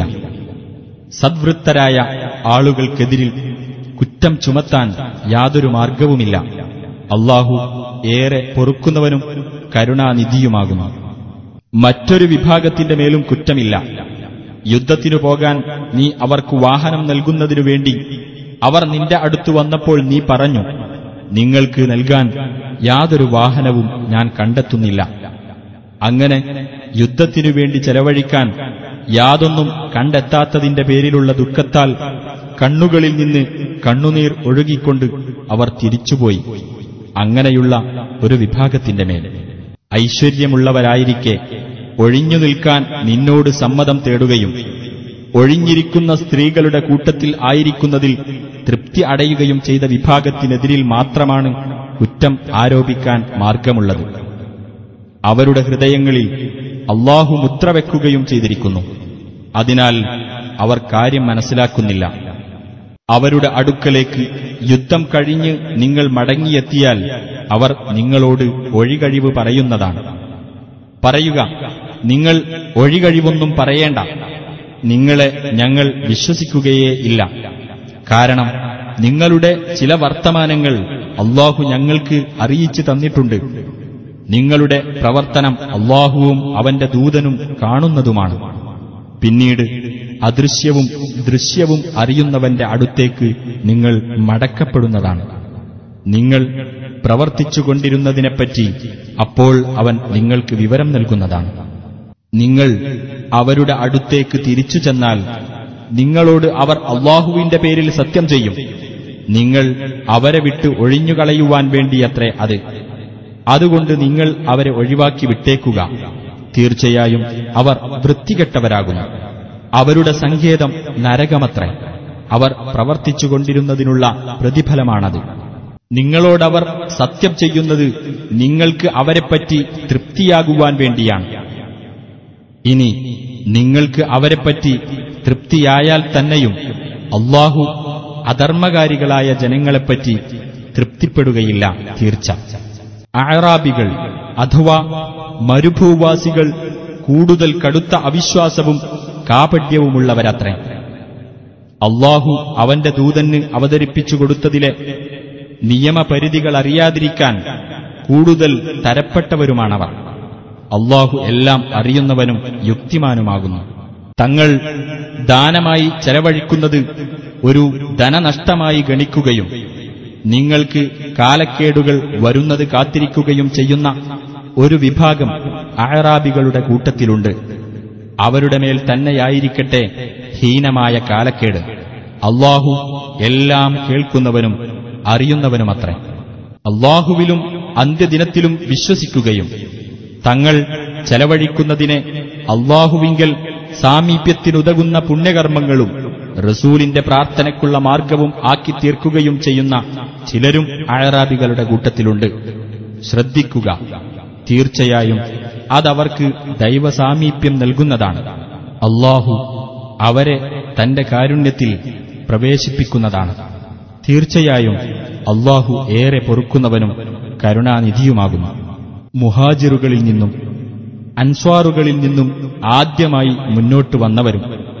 സദ്വൃത്തരായ ആളുകൾക്കെതിരിൽ കുറ്റം ചുമത്താൻ യാതൊരു മാർഗവുമില്ല അള്ളാഹു ഏറെ പൊറുക്കുന്നവനും കരുണാനിധിയുമാകുന്നു മറ്റൊരു വിഭാഗത്തിന്റെ മേലും കുറ്റമില്ല യുദ്ധത്തിനു പോകാൻ നീ അവർക്ക് വാഹനം നൽകുന്നതിനു വേണ്ടി അവർ നിന്റെ അടുത്തു വന്നപ്പോൾ നീ പറഞ്ഞു നിങ്ങൾക്ക് നൽകാൻ യാതൊരു വാഹനവും ഞാൻ കണ്ടെത്തുന്നില്ല അങ്ങനെ യുദ്ധത്തിനു വേണ്ടി ചെലവഴിക്കാൻ യാതൊന്നും കണ്ടെത്താത്തതിന്റെ പേരിലുള്ള ദുഃഖത്താൽ കണ്ണുകളിൽ നിന്ന് കണ്ണുനീർ ഒഴുകിക്കൊണ്ട് അവർ തിരിച്ചുപോയി അങ്ങനെയുള്ള ഒരു വിഭാഗത്തിന്റെ മേൽ ഐശ്വര്യമുള്ളവരായിരിക്കെ ഒഴിഞ്ഞു നിൽക്കാൻ നിന്നോട് സമ്മതം തേടുകയും ഒഴിഞ്ഞിരിക്കുന്ന സ്ത്രീകളുടെ കൂട്ടത്തിൽ ആയിരിക്കുന്നതിൽ തൃപ്തി അടയുകയും ചെയ്ത വിഭാഗത്തിനെതിരിൽ മാത്രമാണ് കുറ്റം ആരോപിക്കാൻ മാർഗമുള്ളത് അവരുടെ ഹൃദയങ്ങളിൽ അള്ളാഹു മുദ്രവെക്കുകയും ചെയ്തിരിക്കുന്നു അതിനാൽ അവർ കാര്യം മനസ്സിലാക്കുന്നില്ല അവരുടെ അടുക്കലേക്ക് യുദ്ധം കഴിഞ്ഞ് നിങ്ങൾ മടങ്ങിയെത്തിയാൽ അവർ നിങ്ങളോട് ഒഴികഴിവ് പറയുന്നതാണ് പറയുക നിങ്ങൾ ഒഴികഴിവൊന്നും പറയേണ്ട നിങ്ങളെ ഞങ്ങൾ വിശ്വസിക്കുകയേ ഇല്ല കാരണം നിങ്ങളുടെ ചില വർത്തമാനങ്ങൾ അള്ളാഹു ഞങ്ങൾക്ക് അറിയിച്ചു തന്നിട്ടുണ്ട് നിങ്ങളുടെ പ്രവർത്തനം അള്ളാഹുവും അവന്റെ ദൂതനും കാണുന്നതുമാണ് പിന്നീട് അദൃശ്യവും ദൃശ്യവും അറിയുന്നവന്റെ അടുത്തേക്ക് നിങ്ങൾ മടക്കപ്പെടുന്നതാണ് നിങ്ങൾ പ്രവർത്തിച്ചുകൊണ്ടിരുന്നതിനെപ്പറ്റി അപ്പോൾ അവൻ നിങ്ങൾക്ക് വിവരം നൽകുന്നതാണ് നിങ്ങൾ അവരുടെ അടുത്തേക്ക് തിരിച്ചു ചെന്നാൽ നിങ്ങളോട് അവർ അള്ളാഹുവിന്റെ പേരിൽ സത്യം ചെയ്യും നിങ്ങൾ അവരെ വിട്ട് ഒഴിഞ്ഞുകളയുവാൻ വേണ്ടിയത്രേ അത് അതുകൊണ്ട് നിങ്ങൾ അവരെ ഒഴിവാക്കി വിട്ടേക്കുക തീർച്ചയായും അവർ വൃത്തികെട്ടവരാകുന്നു അവരുടെ സങ്കേതം നരകമത്രേ അവർ പ്രവർത്തിച്ചുകൊണ്ടിരുന്നതിനുള്ള പ്രതിഫലമാണത് നിങ്ങളോടവർ സത്യം ചെയ്യുന്നത് നിങ്ങൾക്ക് അവരെപ്പറ്റി തൃപ്തിയാകുവാൻ വേണ്ടിയാണ് ഇനി നിങ്ങൾക്ക് അവരെപ്പറ്റി തൃപ്തിയായാൽ തന്നെയും അള്ളാഹു അധർമ്മകാരികളായ ജനങ്ങളെപ്പറ്റി തൃപ്തിപ്പെടുകയില്ല തീർച്ച അഴറാബികൾ അഥവാ മരുഭൂവാസികൾ കൂടുതൽ കടുത്ത അവിശ്വാസവും കാപട്യവുമുള്ളവരത്രേ അള്ളാഹു അവന്റെ ദൂതന് അവതരിപ്പിച്ചു കൊടുത്തതിലെ നിയമപരിധികൾ അറിയാതിരിക്കാൻ കൂടുതൽ തരപ്പെട്ടവരുമാണവർ അള്ളാഹു എല്ലാം അറിയുന്നവനും യുക്തിമാനുമാകുന്നു തങ്ങൾ ദാനമായി ചെലവഴിക്കുന്നത് ഒരു ധനനഷ്ടമായി ഗണിക്കുകയും നിങ്ങൾക്ക് കാലക്കേടുകൾ വരുന്നത് കാത്തിരിക്കുകയും ചെയ്യുന്ന ഒരു വിഭാഗം അഹറാബികളുടെ കൂട്ടത്തിലുണ്ട് അവരുടെ മേൽ തന്നെയായിരിക്കട്ടെ ഹീനമായ കാലക്കേട് അള്ളാഹു എല്ലാം കേൾക്കുന്നവനും അറിയുന്നവനുമത്രേ അള്ളാഹുവിലും അന്ത്യദിനത്തിലും വിശ്വസിക്കുകയും തങ്ങൾ ചെലവഴിക്കുന്നതിനെ അള്ളാഹുവിങ്കൽ സാമീപ്യത്തിനുതകുന്ന പുണ്യകർമ്മങ്ങളും റസൂലിന്റെ പ്രാർത്ഥനയ്ക്കുള്ള മാർഗവും ആക്കി തീർക്കുകയും ചെയ്യുന്ന ചിലരും അഴറാബികളുടെ കൂട്ടത്തിലുണ്ട് ശ്രദ്ധിക്കുക തീർച്ചയായും അതവർക്ക് ദൈവസാമീപ്യം നൽകുന്നതാണ് അള്ളാഹു അവരെ തന്റെ കാരുണ്യത്തിൽ പ്രവേശിപ്പിക്കുന്നതാണ് തീർച്ചയായും അള്ളാഹു ഏറെ പൊറുക്കുന്നവനും കരുണാനിധിയുമാകുന്നു മുഹാജിറുകളിൽ നിന്നും അൻസ്വാറുകളിൽ നിന്നും ആദ്യമായി മുന്നോട്ട് വന്നവരും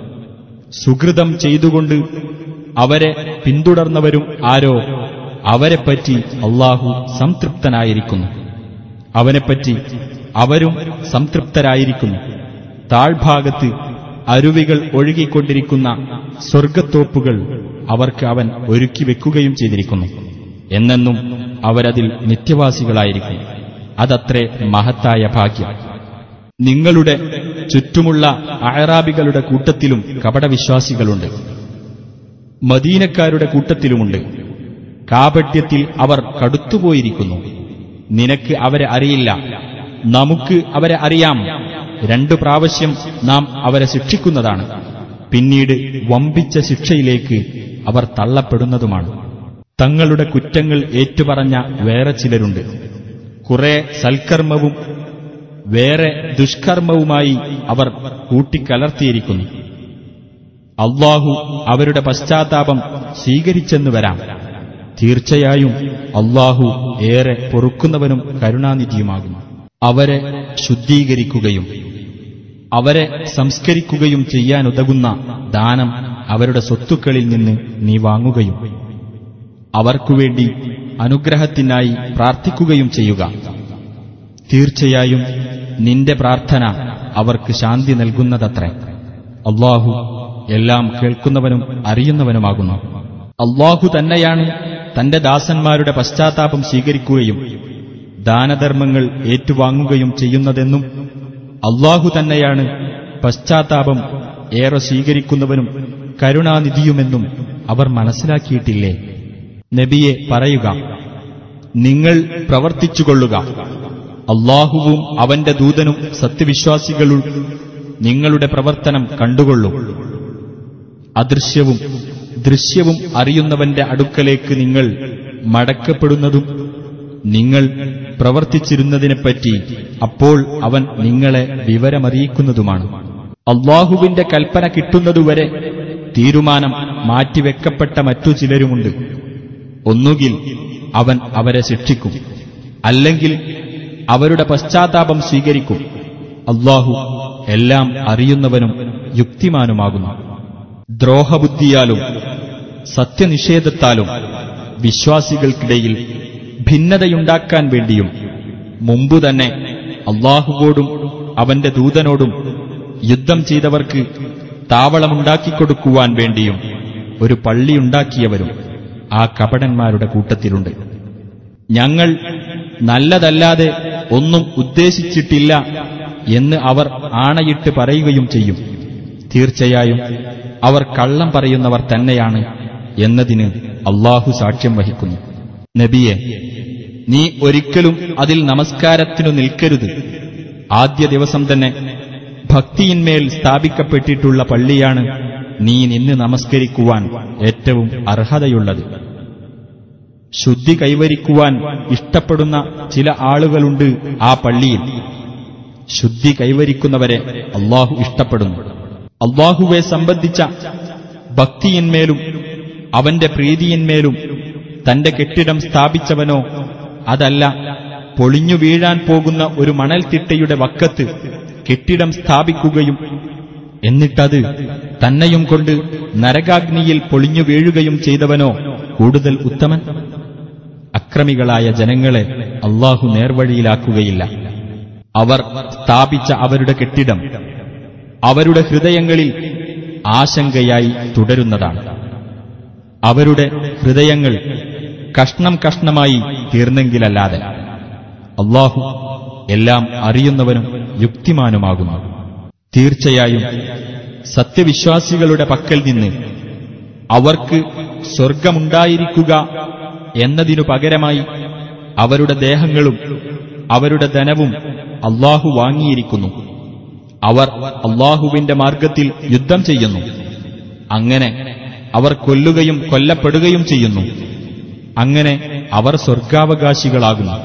സുഹൃതം ചെയ്തുകൊണ്ട് അവരെ പിന്തുടർന്നവരും ആരോ അവരെപ്പറ്റി അള്ളാഹു സംതൃപ്തനായിരിക്കുന്നു അവനെപ്പറ്റി അവരും സംതൃപ്തരായിരിക്കുന്നു താഴ്ഭാഗത്ത് അരുവികൾ ഒഴുകിക്കൊണ്ടിരിക്കുന്ന സ്വർഗത്തോപ്പുകൾ അവർക്ക് അവൻ ഒരുക്കി വെക്കുകയും ചെയ്തിരിക്കുന്നു എന്നെന്നും അവരതിൽ നിത്യവാസികളായിരിക്കും അതത്രേ മഹത്തായ ഭാഗ്യം നിങ്ങളുടെ ചുറ്റുമുള്ള അയറാബികളുടെ കൂട്ടത്തിലും കപടവിശ്വാസികളുണ്ട് മദീനക്കാരുടെ കൂട്ടത്തിലുമുണ്ട് കാപട്യത്തിൽ അവർ കടുത്തുപോയിരിക്കുന്നു നിനക്ക് അവരെ അറിയില്ല നമുക്ക് അവരെ അറിയാം രണ്ടു പ്രാവശ്യം നാം അവരെ ശിക്ഷിക്കുന്നതാണ് പിന്നീട് വമ്പിച്ച ശിക്ഷയിലേക്ക് അവർ തള്ളപ്പെടുന്നതുമാണ് തങ്ങളുടെ കുറ്റങ്ങൾ ഏറ്റുപറഞ്ഞ വേറെ ചിലരുണ്ട് കുറെ സൽക്കർമ്മവും വേറെ ദുഷ്കർമ്മവുമായി അവർ കൂട്ടിക്കലർത്തിയിരിക്കുന്നു അള്ളാഹു അവരുടെ പശ്ചാത്താപം സ്വീകരിച്ചെന്നു വരാം തീർച്ചയായും അള്ളാഹു ഏറെ പൊറുക്കുന്നവനും കരുണാനിധിയുമാകുന്നു അവരെ ശുദ്ധീകരിക്കുകയും അവരെ സംസ്കരിക്കുകയും ചെയ്യാനുതകുന്ന ദാനം അവരുടെ സ്വത്തുക്കളിൽ നിന്ന് നീ വാങ്ങുകയും അവർക്കുവേണ്ടി അനുഗ്രഹത്തിനായി പ്രാർത്ഥിക്കുകയും ചെയ്യുക തീർച്ചയായും നിന്റെ പ്രാർത്ഥന അവർക്ക് ശാന്തി നൽകുന്നതത്രേ അള്ളാഹു എല്ലാം കേൾക്കുന്നവനും അറിയുന്നവനുമാകുന്നു അള്ളാഹു തന്നെയാണ് തന്റെ ദാസന്മാരുടെ പശ്ചാത്താപം സ്വീകരിക്കുകയും ദാനധർമ്മങ്ങൾ ഏറ്റുവാങ്ങുകയും ചെയ്യുന്നതെന്നും അള്ളാഹു തന്നെയാണ് പശ്ചാത്താപം ഏറെ സ്വീകരിക്കുന്നവനും കരുണാനിധിയുമെന്നും അവർ മനസ്സിലാക്കിയിട്ടില്ലേ നബിയെ പറയുക നിങ്ങൾ പ്രവർത്തിച്ചുകൊള്ളുക അള്ളാഹുവും അവന്റെ ദൂതനും സത്യവിശ്വാസികളും നിങ്ങളുടെ പ്രവർത്തനം കണ്ടുകൊള്ളും അദൃശ്യവും ദൃശ്യവും അറിയുന്നവന്റെ അടുക്കലേക്ക് നിങ്ങൾ മടക്കപ്പെടുന്നതും നിങ്ങൾ പ്രവർത്തിച്ചിരുന്നതിനെപ്പറ്റി അപ്പോൾ അവൻ നിങ്ങളെ വിവരമറിയിക്കുന്നതുമാണ് അള്ളാഹുവിന്റെ കൽപ്പന കിട്ടുന്നതുവരെ തീരുമാനം മാറ്റിവെക്കപ്പെട്ട മറ്റു ചിലരുമുണ്ട് ഒന്നുകിൽ അവൻ അവരെ ശിക്ഷിക്കും അല്ലെങ്കിൽ അവരുടെ പശ്ചാത്താപം സ്വീകരിക്കും അള്ളാഹു എല്ലാം അറിയുന്നവനും യുക്തിമാനുമാകുന്നു ദ്രോഹബുദ്ധിയാലും സത്യനിഷേധത്താലും വിശ്വാസികൾക്കിടയിൽ ഭിന്നതയുണ്ടാക്കാൻ വേണ്ടിയും മുമ്പു തന്നെ അള്ളാഹുവോടും അവന്റെ ദൂതനോടും യുദ്ധം ചെയ്തവർക്ക് താവളമുണ്ടാക്കിക്കൊടുക്കുവാൻ വേണ്ടിയും ഒരു പള്ളിയുണ്ടാക്കിയവരും ആ കപടന്മാരുടെ കൂട്ടത്തിലുണ്ട് ഞങ്ങൾ നല്ലതല്ലാതെ ഒന്നും ഉദ്ദേശിച്ചിട്ടില്ല എന്ന് അവർ ആണയിട്ട് പറയുകയും ചെയ്യും തീർച്ചയായും അവർ കള്ളം പറയുന്നവർ തന്നെയാണ് എന്നതിന് അള്ളാഹു സാക്ഷ്യം വഹിക്കുന്നു നബിയെ നീ ഒരിക്കലും അതിൽ നമസ്കാരത്തിനു നിൽക്കരുത് ആദ്യ ദിവസം തന്നെ ഭക്തിയിന്മേൽ സ്ഥാപിക്കപ്പെട്ടിട്ടുള്ള പള്ളിയാണ് നീ നിന്ന് നമസ്കരിക്കുവാൻ ഏറ്റവും അർഹതയുള്ളത് ശുദ്ധി കൈവരിക്കുവാൻ ഇഷ്ടപ്പെടുന്ന ചില ആളുകളുണ്ട് ആ പള്ളിയിൽ ശുദ്ധി കൈവരിക്കുന്നവരെ അള്ളാഹു ഇഷ്ടപ്പെടുന്നു അള്ളാഹുവെ സംബന്ധിച്ച ഭക്തിയിന്മേലും അവന്റെ പ്രീതിയിന്മേലും തന്റെ കെട്ടിടം സ്ഥാപിച്ചവനോ അതല്ല പൊളിഞ്ഞു വീഴാൻ പോകുന്ന ഒരു മണൽത്തിട്ടയുടെ വക്കത്ത് കെട്ടിടം സ്ഥാപിക്കുകയും എന്നിട്ടത് തന്നെയും കൊണ്ട് നരകാഗ്നിയിൽ പൊളിഞ്ഞു വീഴുകയും ചെയ്തവനോ കൂടുതൽ ഉത്തമൻ അക്രമികളായ ജനങ്ങളെ അള്ളാഹു നേർവഴിയിലാക്കുകയില്ല അവർ സ്ഥാപിച്ച അവരുടെ കെട്ടിടം അവരുടെ ഹൃദയങ്ങളിൽ ആശങ്കയായി തുടരുന്നതാണ് അവരുടെ ഹൃദയങ്ങൾ കഷ്ണം കഷ്ണമായി തീർന്നെങ്കിലല്ലാതെ അള്ളാഹു എല്ലാം അറിയുന്നവനും യുക്തിമാനുമാകുന്നു തീർച്ചയായും സത്യവിശ്വാസികളുടെ പക്കൽ നിന്ന് അവർക്ക് സ്വർഗമുണ്ടായിരിക്കുക എന്നതിനു പകരമായി അവരുടെ ദേഹങ്ങളും അവരുടെ ധനവും അള്ളാഹു വാങ്ങിയിരിക്കുന്നു അവർ അള്ളാഹുവിന്റെ മാർഗത്തിൽ യുദ്ധം ചെയ്യുന്നു അങ്ങനെ അവർ കൊല്ലുകയും കൊല്ലപ്പെടുകയും ചെയ്യുന്നു അങ്ങനെ അവർ സ്വർഗാവകാശികളാകുന്നു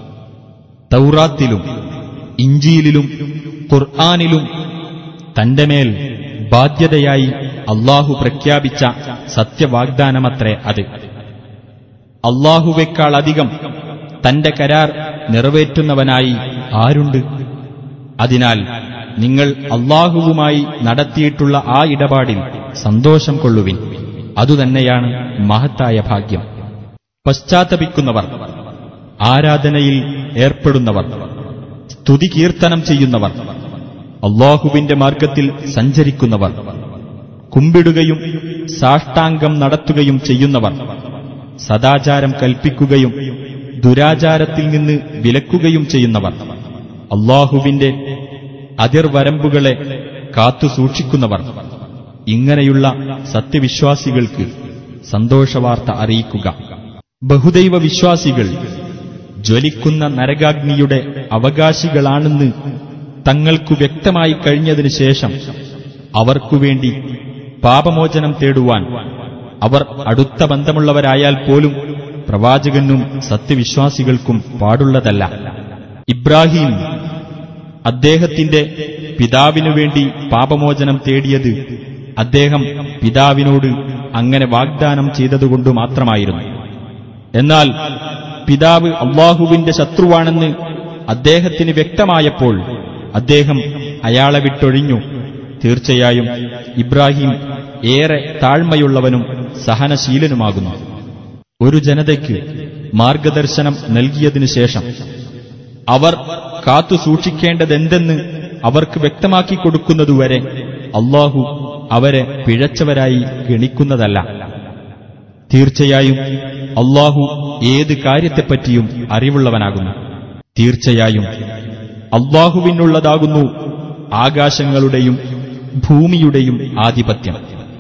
തൗറാത്തിലും ഇഞ്ചിയിലും ഖുർആാനിലും തന്റെ മേൽ ബാധ്യതയായി അള്ളാഹു പ്രഖ്യാപിച്ച സത്യവാഗ്ദാനമത്രേ അത് അള്ളാഹുവേക്കാൾ അധികം തന്റെ കരാർ നിറവേറ്റുന്നവനായി ആരുണ്ട് അതിനാൽ നിങ്ങൾ അള്ളാഹുവുമായി നടത്തിയിട്ടുള്ള ആ ഇടപാടിൽ സന്തോഷം കൊള്ളുവിൻ അതുതന്നെയാണ് മഹത്തായ ഭാഗ്യം പശ്ചാത്തപിക്കുന്നവർ ആരാധനയിൽ ഏർപ്പെടുന്നവർ സ്തുതി കീർത്തനം ചെയ്യുന്നവർ അള്ളാഹുവിന്റെ മാർഗത്തിൽ സഞ്ചരിക്കുന്നവർ കുമ്പിടുകയും സാഷ്ടാംഗം നടത്തുകയും ചെയ്യുന്നവർ സദാചാരം കൽപ്പിക്കുകയും ദുരാചാരത്തിൽ നിന്ന് വിലക്കുകയും ചെയ്യുന്നവർ അള്ളാഹുവിന്റെ അതിർവരമ്പുകളെ കാത്തു സൂക്ഷിക്കുന്നവർ ഇങ്ങനെയുള്ള സത്യവിശ്വാസികൾക്ക് സന്തോഷവാർത്ത അറിയിക്കുക ബഹുദൈവ വിശ്വാസികൾ ജ്വലിക്കുന്ന നരകാഗ്നിയുടെ അവകാശികളാണെന്ന് തങ്ങൾക്കു വ്യക്തമായി കഴിഞ്ഞതിനു ശേഷം അവർക്കുവേണ്ടി പാപമോചനം തേടുവാൻ അവർ അടുത്ത ബന്ധമുള്ളവരായാൽ പോലും പ്രവാചകനും സത്യവിശ്വാസികൾക്കും പാടുള്ളതല്ല ഇബ്രാഹിം അദ്ദേഹത്തിന്റെ പിതാവിനു വേണ്ടി പാപമോചനം തേടിയത് അദ്ദേഹം പിതാവിനോട് അങ്ങനെ വാഗ്ദാനം ചെയ്തതുകൊണ്ട് മാത്രമായിരുന്നു എന്നാൽ പിതാവ് അള്ളാഹുവിന്റെ ശത്രുവാണെന്ന് അദ്ദേഹത്തിന് വ്യക്തമായപ്പോൾ അദ്ദേഹം അയാളെ വിട്ടൊഴിഞ്ഞു തീർച്ചയായും ഇബ്രാഹിം ഏറെ താഴ്മയുള്ളവനും സഹനശീലനുമാകുന്നു ഒരു ജനതയ്ക്ക് മാർഗദർശനം നൽകിയതിനു ശേഷം അവർ കാത്തു സൂക്ഷിക്കേണ്ടതെന്തെന്ന് അവർക്ക് വ്യക്തമാക്കി കൊടുക്കുന്നതുവരെ അള്ളാഹു അവരെ പിഴച്ചവരായി ഗണിക്കുന്നതല്ല തീർച്ചയായും അള്ളാഹു ഏത് കാര്യത്തെപ്പറ്റിയും അറിവുള്ളവനാകുന്നു തീർച്ചയായും അള്ളാഹുവിനുള്ളതാകുന്നു ആകാശങ്ങളുടെയും ഭൂമിയുടെയും ആധിപത്യം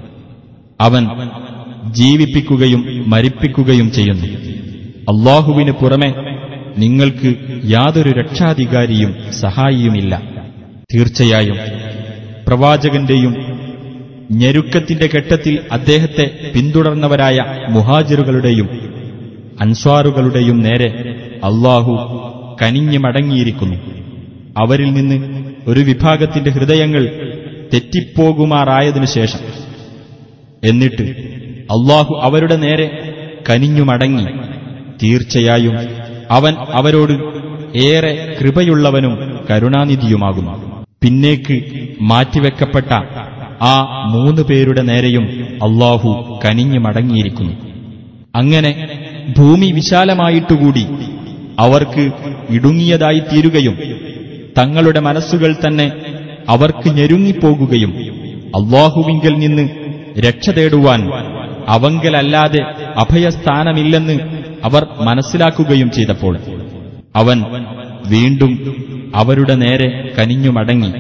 അവൻ ജീവിപ്പിക്കുകയും മരിപ്പിക്കുകയും ചെയ്യുന്നു അള്ളാഹുവിന് പുറമെ നിങ്ങൾക്ക് യാതൊരു രക്ഷാധികാരിയും സഹായിയുമില്ല തീർച്ചയായും പ്രവാചകന്റെയും ഞെരുക്കത്തിന്റെ ഘട്ടത്തിൽ അദ്ദേഹത്തെ പിന്തുടർന്നവരായ മുഹാജിറുകളുടെയും അൻസ്വാറുകളുടെയും നേരെ അള്ളാഹു കനിഞ്ഞു മടങ്ങിയിരിക്കുന്നു അവരിൽ നിന്ന് ഒരു വിഭാഗത്തിന്റെ ഹൃദയങ്ങൾ തെറ്റിപ്പോകുമാറായതിനു ശേഷം എന്നിട്ട് അള്ളാഹു അവരുടെ നേരെ കനിഞ്ഞു മടങ്ങി തീർച്ചയായും അവൻ അവരോട് ഏറെ കൃപയുള്ളവനും കരുണാനിധിയുമാകുന്നു പിന്നേക്ക് മാറ്റിവെക്കപ്പെട്ട ആ മൂന്ന് പേരുടെ നേരെയും അള്ളാഹു കനിഞ്ഞു മടങ്ങിയിരിക്കുന്നു അങ്ങനെ ഭൂമി വിശാലമായിട്ടുകൂടി അവർക്ക് ഇടുങ്ങിയതായി തീരുകയും തങ്ങളുടെ മനസ്സുകൾ തന്നെ അവർക്ക് ഞെരുങ്ങിപ്പോകുകയും അള്ളാഹുവിങ്കൽ നിന്ന് രക്ഷ തേടുവാൻ അവങ്കലല്ലാതെ അഭയസ്ഥാനമില്ലെന്ന് അവർ മനസ്സിലാക്കുകയും ചെയ്തപ്പോൾ അവൻ വീണ്ടും അവരുടെ നേരെ കനിഞ്ഞു മടങ്ങി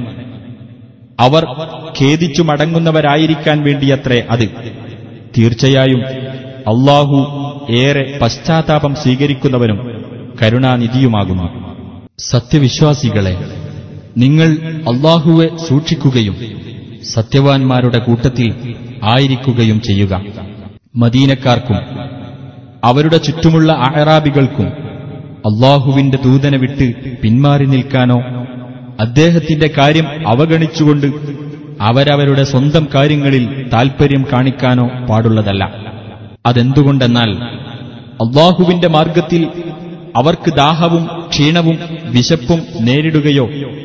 അവർ ഖേദിച്ചു മടങ്ങുന്നവരായിരിക്കാൻ വേണ്ടിയത്രേ അത് തീർച്ചയായും അള്ളാഹു ഏറെ പശ്ചാത്താപം സ്വീകരിക്കുന്നവനും കരുണാനിധിയുമാകുന്നു സത്യവിശ്വാസികളെ നിങ്ങൾ അള്ളാഹുവെ സൂക്ഷിക്കുകയും സത്യവാൻമാരുടെ കൂട്ടത്തിൽ ആയിരിക്കുകയും ചെയ്യുക മദീനക്കാർക്കും അവരുടെ ചുറ്റുമുള്ള അഹറാബികൾക്കും അള്ളാഹുവിന്റെ ദൂതനെ വിട്ട് പിന്മാറി നിൽക്കാനോ അദ്ദേഹത്തിന്റെ കാര്യം അവഗണിച്ചുകൊണ്ട് അവരവരുടെ സ്വന്തം കാര്യങ്ങളിൽ താൽപര്യം കാണിക്കാനോ പാടുള്ളതല്ല അതെന്തുകൊണ്ടെന്നാൽ അള്ളാഹുവിന്റെ മാർഗത്തിൽ അവർക്ക് ദാഹവും ക്ഷീണവും വിശപ്പും നേരിടുകയോ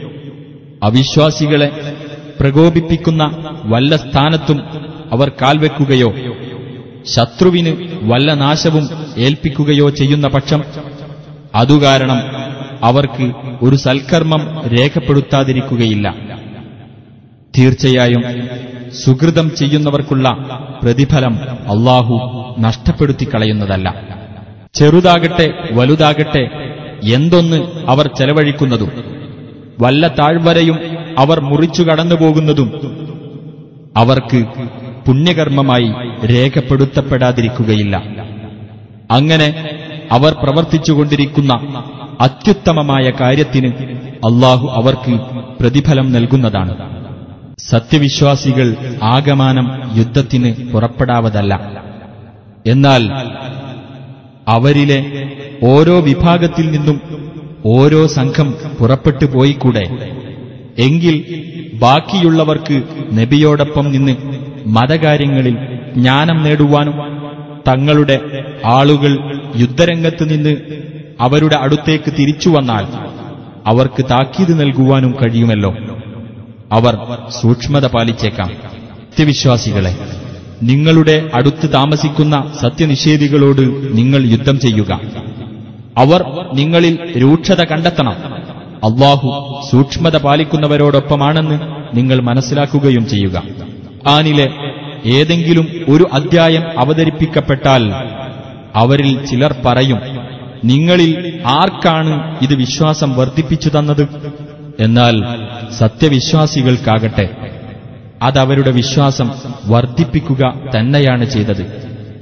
അവിശ്വാസികളെ പ്രകോപിപ്പിക്കുന്ന വല്ല സ്ഥാനത്തും അവർ കാൽവെക്കുകയോ ശത്രുവിന് വല്ല നാശവും ഏൽപ്പിക്കുകയോ ചെയ്യുന്ന പക്ഷം അതുകാരണം അവർക്ക് ഒരു സൽക്കർമ്മം രേഖപ്പെടുത്താതിരിക്കുകയില്ല തീർച്ചയായും സുഹൃതം ചെയ്യുന്നവർക്കുള്ള പ്രതിഫലം അള്ളാഹു നഷ്ടപ്പെടുത്തിക്കളയുന്നതല്ല ചെറുതാകട്ടെ വലുതാകട്ടെ എന്തൊന്ന് അവർ ചെലവഴിക്കുന്നതും വല്ല താഴ്വരയും അവർ മുറിച്ചു കടന്നുപോകുന്നതും അവർക്ക് പുണ്യകർമ്മമായി രേഖപ്പെടുത്തപ്പെടാതിരിക്കുകയില്ല അങ്ങനെ അവർ പ്രവർത്തിച്ചുകൊണ്ടിരിക്കുന്ന അത്യുത്തമമായ കാര്യത്തിന് അള്ളാഹു അവർക്ക് പ്രതിഫലം നൽകുന്നതാണ് സത്യവിശ്വാസികൾ ആകമാനം യുദ്ധത്തിന് പുറപ്പെടാവതല്ല എന്നാൽ അവരിലെ ഓരോ വിഭാഗത്തിൽ നിന്നും ഓരോ സംഘം പുറപ്പെട്ടു പോയിക്കൂടെ എങ്കിൽ ബാക്കിയുള്ളവർക്ക് നബിയോടൊപ്പം നിന്ന് മതകാര്യങ്ങളിൽ ജ്ഞാനം നേടുവാനും തങ്ങളുടെ ആളുകൾ യുദ്ധരംഗത്ത് നിന്ന് അവരുടെ അടുത്തേക്ക് തിരിച്ചു വന്നാൽ അവർക്ക് താക്കീത് നൽകുവാനും കഴിയുമല്ലോ അവർ സൂക്ഷ്മത പാലിച്ചേക്കാം സത്യവിശ്വാസികളെ നിങ്ങളുടെ അടുത്ത് താമസിക്കുന്ന സത്യനിഷേധികളോട് നിങ്ങൾ യുദ്ധം ചെയ്യുക അവർ നിങ്ങളിൽ രൂക്ഷത കണ്ടെത്തണം അള്ളാഹു സൂക്ഷ്മത പാലിക്കുന്നവരോടൊപ്പമാണെന്ന് നിങ്ങൾ മനസ്സിലാക്കുകയും ചെയ്യുക ആനിലെ ഏതെങ്കിലും ഒരു അധ്യായം അവതരിപ്പിക്കപ്പെട്ടാൽ അവരിൽ ചിലർ പറയും നിങ്ങളിൽ ആർക്കാണ് ഇത് വിശ്വാസം വർദ്ധിപ്പിച്ചു തന്നത് എന്നാൽ സത്യവിശ്വാസികൾക്കാകട്ടെ അതവരുടെ വിശ്വാസം വർദ്ധിപ്പിക്കുക തന്നെയാണ് ചെയ്തത്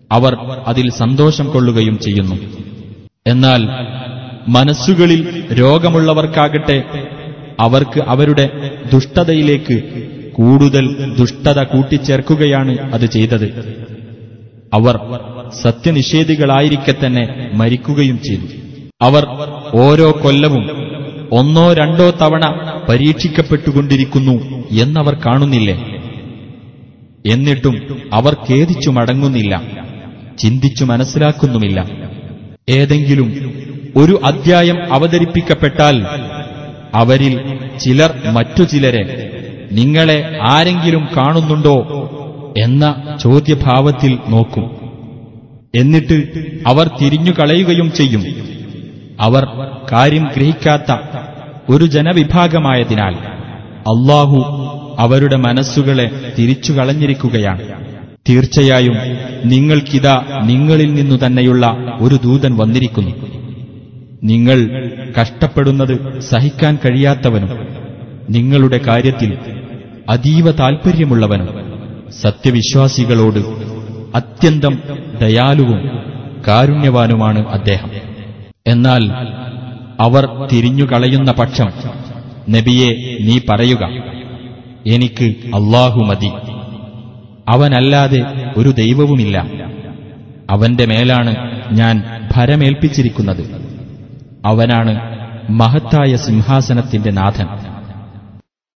അവർ അതിൽ സന്തോഷം കൊള്ളുകയും ചെയ്യുന്നു എന്നാൽ മനസ്സുകളിൽ രോഗമുള്ളവർക്കാകട്ടെ അവർക്ക് അവരുടെ ദുഷ്ടതയിലേക്ക് കൂടുതൽ ദുഷ്ടത കൂട്ടിച്ചേർക്കുകയാണ് അത് ചെയ്തത് അവർ സത്യനിഷേധികളായിരിക്കെ തന്നെ മരിക്കുകയും ചെയ്തു അവർ ഓരോ കൊല്ലവും ഒന്നോ രണ്ടോ തവണ പരീക്ഷിക്കപ്പെട്ടുകൊണ്ടിരിക്കുന്നു എന്നവർ കാണുന്നില്ലേ എന്നിട്ടും അവർ ഖേദിച്ചു മടങ്ങുന്നില്ല ചിന്തിച്ചു മനസ്സിലാക്കുന്നുമില്ല ഏതെങ്കിലും ഒരു അദ്ധ്യായം അവതരിപ്പിക്കപ്പെട്ടാൽ അവരിൽ ചിലർ മറ്റു ചിലരെ നിങ്ങളെ ആരെങ്കിലും കാണുന്നുണ്ടോ എന്ന ചോദ്യഭാവത്തിൽ നോക്കും എന്നിട്ട് അവർ തിരിഞ്ഞുകളയുകയും ചെയ്യും അവർ കാര്യം ഗ്രഹിക്കാത്ത ഒരു ജനവിഭാഗമായതിനാൽ അള്ളാഹു അവരുടെ മനസ്സുകളെ തിരിച്ചു കളഞ്ഞിരിക്കുകയാണ് തീർച്ചയായും നിങ്ങൾക്കിതാ നിങ്ങളിൽ നിന്നു തന്നെയുള്ള ഒരു ദൂതൻ വന്നിരിക്കുന്നു നിങ്ങൾ കഷ്ടപ്പെടുന്നത് സഹിക്കാൻ കഴിയാത്തവനും നിങ്ങളുടെ കാര്യത്തിൽ അതീവ താൽപ്പര്യമുള്ളവനും സത്യവിശ്വാസികളോട് അത്യന്തം ദയാലുവും കാരുണ്യവാനുമാണ് അദ്ദേഹം എന്നാൽ അവർ തിരിഞ്ഞുകളയുന്ന പക്ഷം നബിയെ നീ പറയുക എനിക്ക് അള്ളാഹു മതി അവനല്ലാതെ ഒരു ദൈവവുമില്ല അവന്റെ മേലാണ് ഞാൻ ഭരമേൽപ്പിച്ചിരിക്കുന്നത് അവനാണ് മഹത്തായ സിംഹാസനത്തിന്റെ നാഥൻ